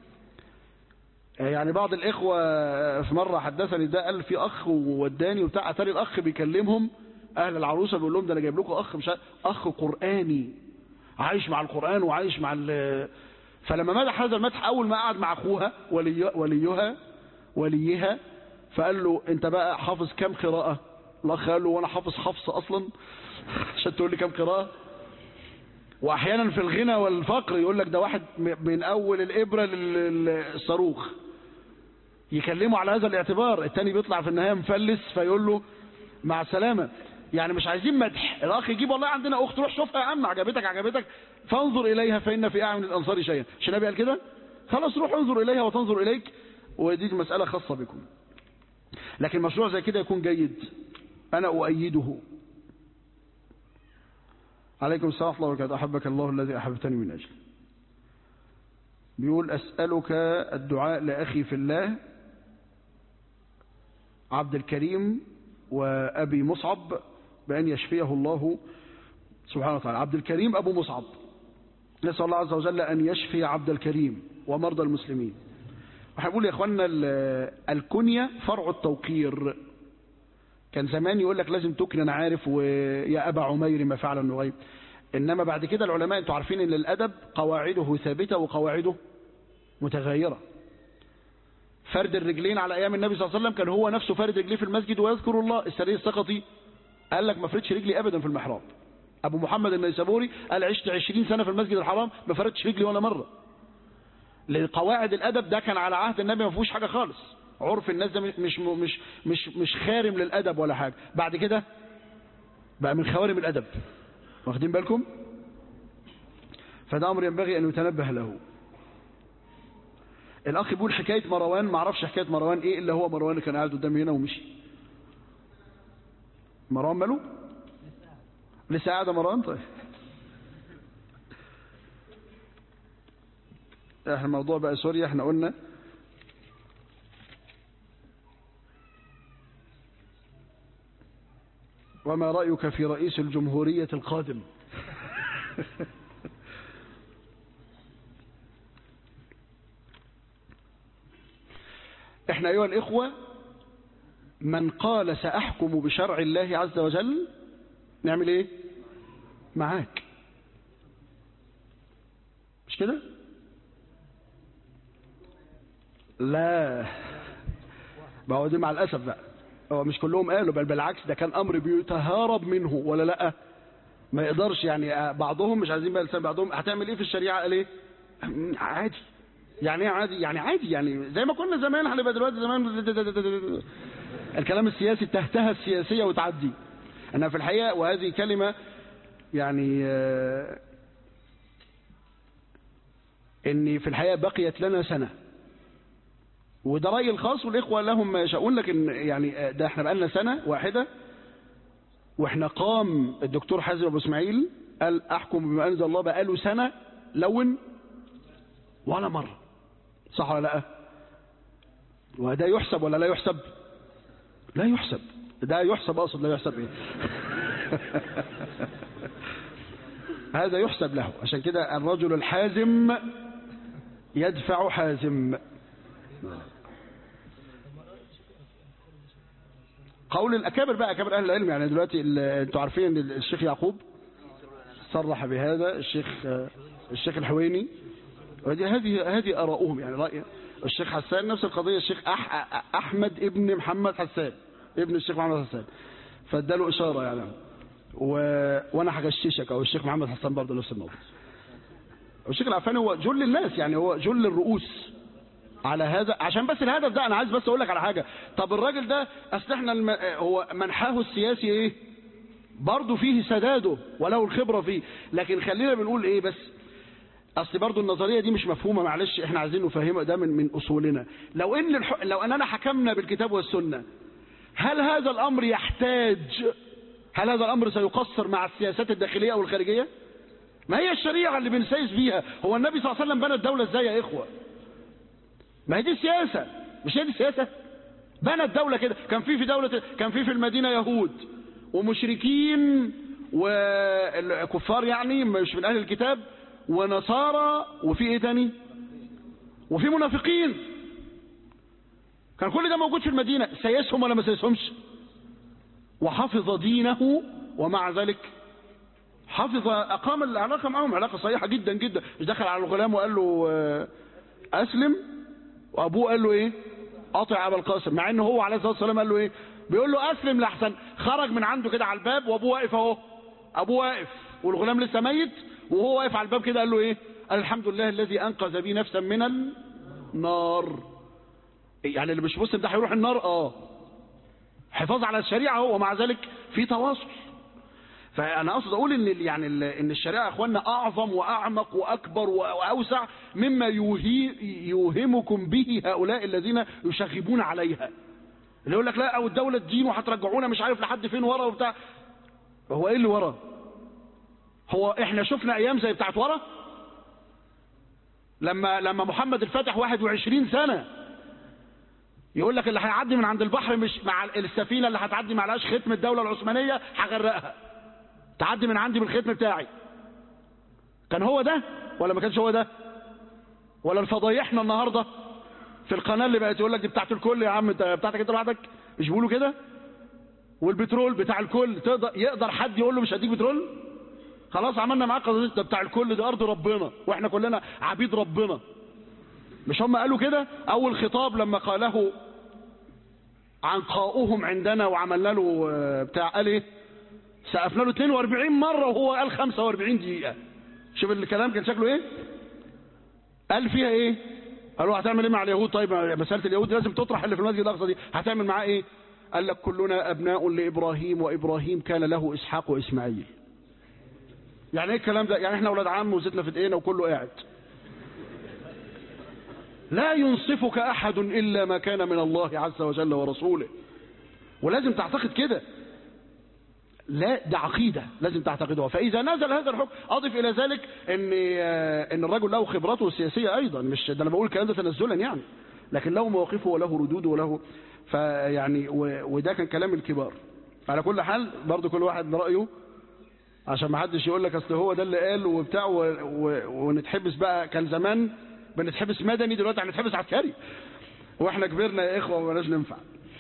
يعني بعض الإخوة في مرة حدثني ده قال في أخ ووداني وبتاع أتاري الأخ بيكلمهم أهل العروسة بيقول لهم ده أنا جايب لكم أخ مش أخ قرآني عايش مع القرآن وعايش مع ال فلما مدح هذا المدح أول ما قعد مع أخوها ولي وليها وليها فقال له أنت بقى حافظ كم قراءة الأخ قال له وأنا حافظ حفص أصلا عشان تقول لي كم قراءة وأحيانا في الغنى والفقر يقول لك ده واحد من أول الإبرة للصاروخ يكلمه على هذا الاعتبار التاني بيطلع في النهاية مفلس فيقول له مع السلامة يعني مش عايزين مدح الاخ يجيب والله عندنا اخت روح شوفها يا عم عجبتك عجبتك فانظر اليها فان في اعين الانصار شيئا مش النبي قال كده خلاص روح انظر اليها وتنظر اليك ودي مسألة خاصة بكم لكن مشروع زي كده يكون جيد انا اؤيده عليكم السلام ورحمة الله وبركاته احبك الله الذي احببتني من اجله بيقول اسألك الدعاء لاخي في الله عبد الكريم وأبي مصعب بأن يشفيه الله سبحانه وتعالى عبد الكريم أبو مصعب نسأل الله عز وجل أن يشفي عبد الكريم ومرضى المسلمين وهنقول يا إخواننا الكنية فرع التوقير كان زمان يقول لك لازم تكن انا عارف ويا ابا عمير ما فعل النغيب انما بعد كده العلماء انتوا عارفين ان الادب قواعده ثابته وقواعده متغيره فرد الرجلين على ايام النبي صلى الله عليه وسلم كان هو نفسه فرد رجليه في المسجد ويذكر الله السري السقطي قال لك ما فردش رجلي ابدا في المحراب ابو محمد النيسابوري قال عشت 20 سنه في المسجد الحرام ما فردتش رجلي ولا مره لان قواعد الادب ده كان على عهد النبي ما فيهوش حاجه خالص عرف الناس ده مش مش مش مش خارم للادب ولا حاجه بعد كده بقى من خوارم الادب واخدين بالكم فده امر ينبغي ان يتنبه له الاخ بيقول حكايه مروان ما اعرفش حكايه مروان ايه الا هو مروان اللي كان قاعد قدامي هنا ومشي مروان ماله لسه قاعده مروان طيب احنا الموضوع بقى سوريا احنا قلنا وما رأيك في رئيس الجمهورية القادم احنا ايها الاخوة من قال سأحكم بشرع الله عز وجل نعمل ايه معاك مش كده لا ما هو دي مع الاسف بقى هو مش كلهم قالوا بل بالعكس ده كان امر بيتهارب منه ولا لا ما يقدرش يعني بعضهم مش عايزين بقى لسان بعضهم هتعمل ايه في الشريعه قال ايه عادي يعني ايه عادي يعني عادي يعني زي ما كنا زمان هنبقى دلوقتي زمان الكلام السياسي التهتهه السياسيه وتعدي انا في الحقيقه وهذه كلمه يعني آه اني في الحقيقه بقيت لنا سنه وده رايي الخاص والاخوه لهم ما يشاءون لكن يعني ده احنا بقالنا سنه واحده واحنا قام الدكتور حازم ابو اسماعيل قال احكم بما انزل الله بقاله سنه لون ولا مره صح ولا لا وده يحسب ولا لا يحسب لا يحسب ده يحسب اقصد لا يحسب ايه هذا يحسب له عشان كده الرجل الحازم يدفع حازم قول الاكابر بقى اكابر اهل العلم يعني دلوقتي انتوا عارفين ان الشيخ يعقوب صرح بهذا الشيخ الشيخ الحويني هذه هذه اراؤهم يعني راي الشيخ حسان نفس القضيه الشيخ أح احمد ابن محمد حسان ابن الشيخ محمد حسان فاداله اشاره يعني و... وانا هغششك او الشيخ محمد حسان برضه نفس الموضوع والشيخ العفاني هو جل الناس يعني هو جل الرؤوس على هذا عشان بس الهدف ده انا عايز بس اقول لك على حاجه طب الراجل ده اصل احنا الم... هو منحاه السياسي ايه برضه فيه سداده وله الخبره فيه لكن خلينا بنقول ايه بس اصل برضه النظريه دي مش مفهومه معلش احنا عايزين نفهمها ده من من اصولنا لو ان الح... لو اننا حكمنا بالكتاب والسنه هل هذا الامر يحتاج هل هذا الامر سيقصر مع السياسات الداخليه او الخارجيه ما هي الشريعه اللي بنسيس بيها هو النبي صلى الله عليه وسلم بنى الدوله ازاي يا اخوه ما هي دي سياسه مش هي دي سياسه بنى الدوله كده كان في في دوله كان في في المدينه يهود ومشركين وكفار يعني مش من اهل الكتاب ونصارى وفي ايه تاني وفي منافقين كان كل ده موجود في المدينة سيسهم ولا ما سيسهمش وحفظ دينه ومع ذلك حفظ أقام العلاقة معهم علاقة صحيحة جدا جدا مش دخل على الغلام وقال له أسلم وأبوه قال له إيه قاطع أبا القاسم مع إنه هو عليه الصلاة والسلام قال له إيه بيقول له أسلم لحسن خرج من عنده كده على الباب وأبوه واقف أهو أبوه واقف والغلام لسه ميت وهو واقف على الباب كده قال له إيه قال الحمد لله الذي أنقذ بي نفسا من النار يعني اللي مش مسلم ده هيروح النار اه حفاظ على الشريعه هو ومع ذلك في تواصل فانا اقصد اقول ان يعني ان الشريعه يا اخوانا اعظم واعمق واكبر واوسع مما يوهي يوهمكم به هؤلاء الذين يشغبون عليها اللي يقول لك لا او الدوله الدين وهترجعونا مش عارف لحد فين ورا وبتاع هو ايه اللي ورا هو احنا شفنا ايام زي بتاعت ورا لما لما محمد الفاتح 21 سنه يقول لك اللي هيعدي من عند البحر مش مع السفينه اللي هتعدي معلهاش ختم الدوله العثمانيه هغرقها تعدي من عندي بالختم بتاعي كان هو ده ولا ما كانش هو ده ولا الفضايحنا النهارده في القناه اللي بقت يقول لك دي بتاعت الكل يا عم انت بتاعتك انت لوحدك مش بيقولوا كده والبترول بتاع الكل تقدر يقدر حد يقول له مش هديك بترول خلاص عملنا معاه قضيه ده بتاع الكل ده ارض ربنا واحنا كلنا عبيد ربنا مش هم قالوا كده اول خطاب لما قاله عنقاؤهم عندنا وعملنا له آه، بتاع قال ايه سقفنا له 42 مره وهو قال 45 دقيقه شوف الكلام كان شكله ايه قال فيها ايه قالوا هتعمل ايه مع اليهود طيب مساله اليهود لازم تطرح اللي في المسجد الاقصى دي هتعمل معاه ايه قال لك كلنا ابناء لابراهيم وابراهيم كان له اسحاق واسماعيل يعني ايه الكلام ده يعني احنا اولاد عم وزيتنا في ايدينا وكله قاعد لا ينصفك احد الا ما كان من الله عز وجل ورسوله ولازم تعتقد كده لا ده عقيده لازم تعتقدها فاذا نزل هذا الحكم اضف الى ذلك ان آه، ان الرجل له خبرته السياسيه ايضا مش ده انا بقول الكلام ده تنزلا يعني لكن له مواقفه وله ردوده وله فيعني و- وده كان كلام الكبار على كل حال برضه كل واحد رايه عشان ما حدش يقول لك اصل هو ده اللي قال وبتاع و... و... ونتحبس بقى كان زمان بنتحبس مدني دلوقتي هنتحبس عسكري واحنا كبرنا يا اخوه وما بقناش ننفع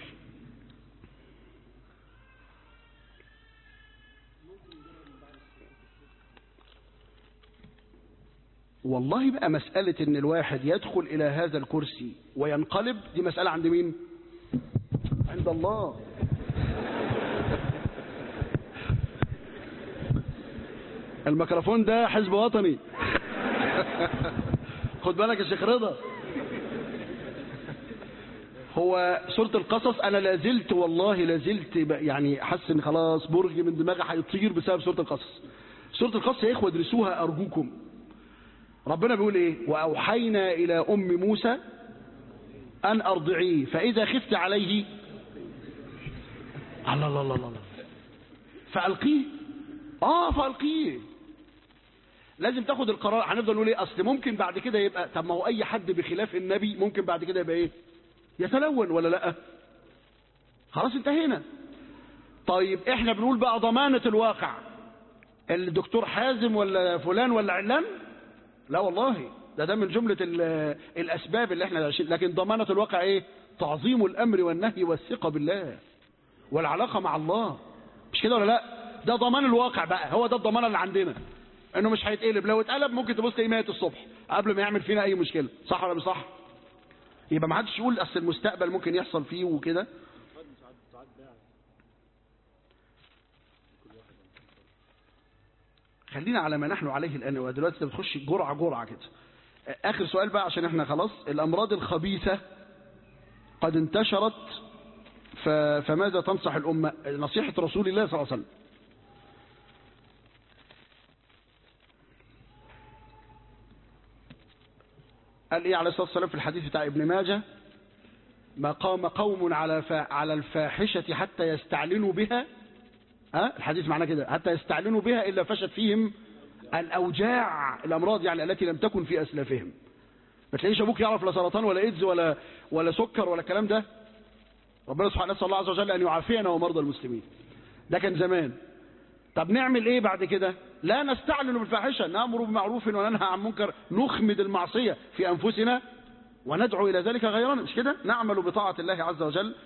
والله بقى مسألة ان الواحد يدخل الى هذا الكرسي وينقلب دي مسألة عند مين عند الله الميكروفون ده حزب وطني خد بالك يا شيخ رضا هو سورة القصص أنا لازلت والله لازلت ب- يعني حاسس إن خلاص برج من دماغي هيطير بسبب سورة القصص سورة القصص يا إخوة ادرسوها أرجوكم ربنا بيقول إيه وأوحينا إلى أم موسى أن أرضعيه فإذا خفت عليه الله الله الله الله فألقيه آه فألقيه لازم تاخد القرار هنفضل نقول ايه اصل ممكن بعد كده يبقى طب ما هو اي حد بخلاف النبي ممكن بعد كده يبقى ايه يتلون ولا لا خلاص انتهينا طيب احنا بنقول بقى ضمانة الواقع الدكتور حازم ولا فلان ولا علان لا والله ده ده من جملة ال- الاسباب اللي احنا عايشين لكن ضمانة الواقع ايه تعظيم الامر والنهي والثقة بالله والعلاقة مع الله مش كده ولا لا ده ضمان الواقع بقى هو ده الضمان اللي عندنا انه مش هيتقلب لو اتقلب ممكن تبص تلاقيه مات الصبح قبل ما يعمل فينا اي مشكله صح ولا مش صح يبقى ما حدش يقول اصل المستقبل ممكن يحصل فيه وكده خلينا على ما نحن عليه الان ودلوقتي انت بتخش جرعه جرعه كده اخر سؤال بقى عشان احنا خلاص الامراض الخبيثه قد انتشرت ف... فماذا تنصح الامه نصيحه رسول الله صلى الله عليه وسلم قال ايه عليه الصلاه والسلام في الحديث بتاع ابن ماجه ما قام قوم على فا على الفاحشه حتى يستعلنوا بها ها الحديث معناه كده حتى يستعلنوا بها الا فشت فيهم الاوجاع الامراض يعني التي لم تكن في اسلافهم ما تلاقيش ابوك يعرف لا سرطان ولا ايدز ولا ولا سكر ولا الكلام ده ربنا سبحانه نسال الله عز وجل ان يعافينا ومرضى المسلمين ده كان زمان طب نعمل ايه بعد كده لا نستعلن بالفاحشه نامر بمعروف وننهى عن منكر نخمد المعصيه في انفسنا وندعو الى ذلك غيرنا مش كده نعمل بطاعه الله عز وجل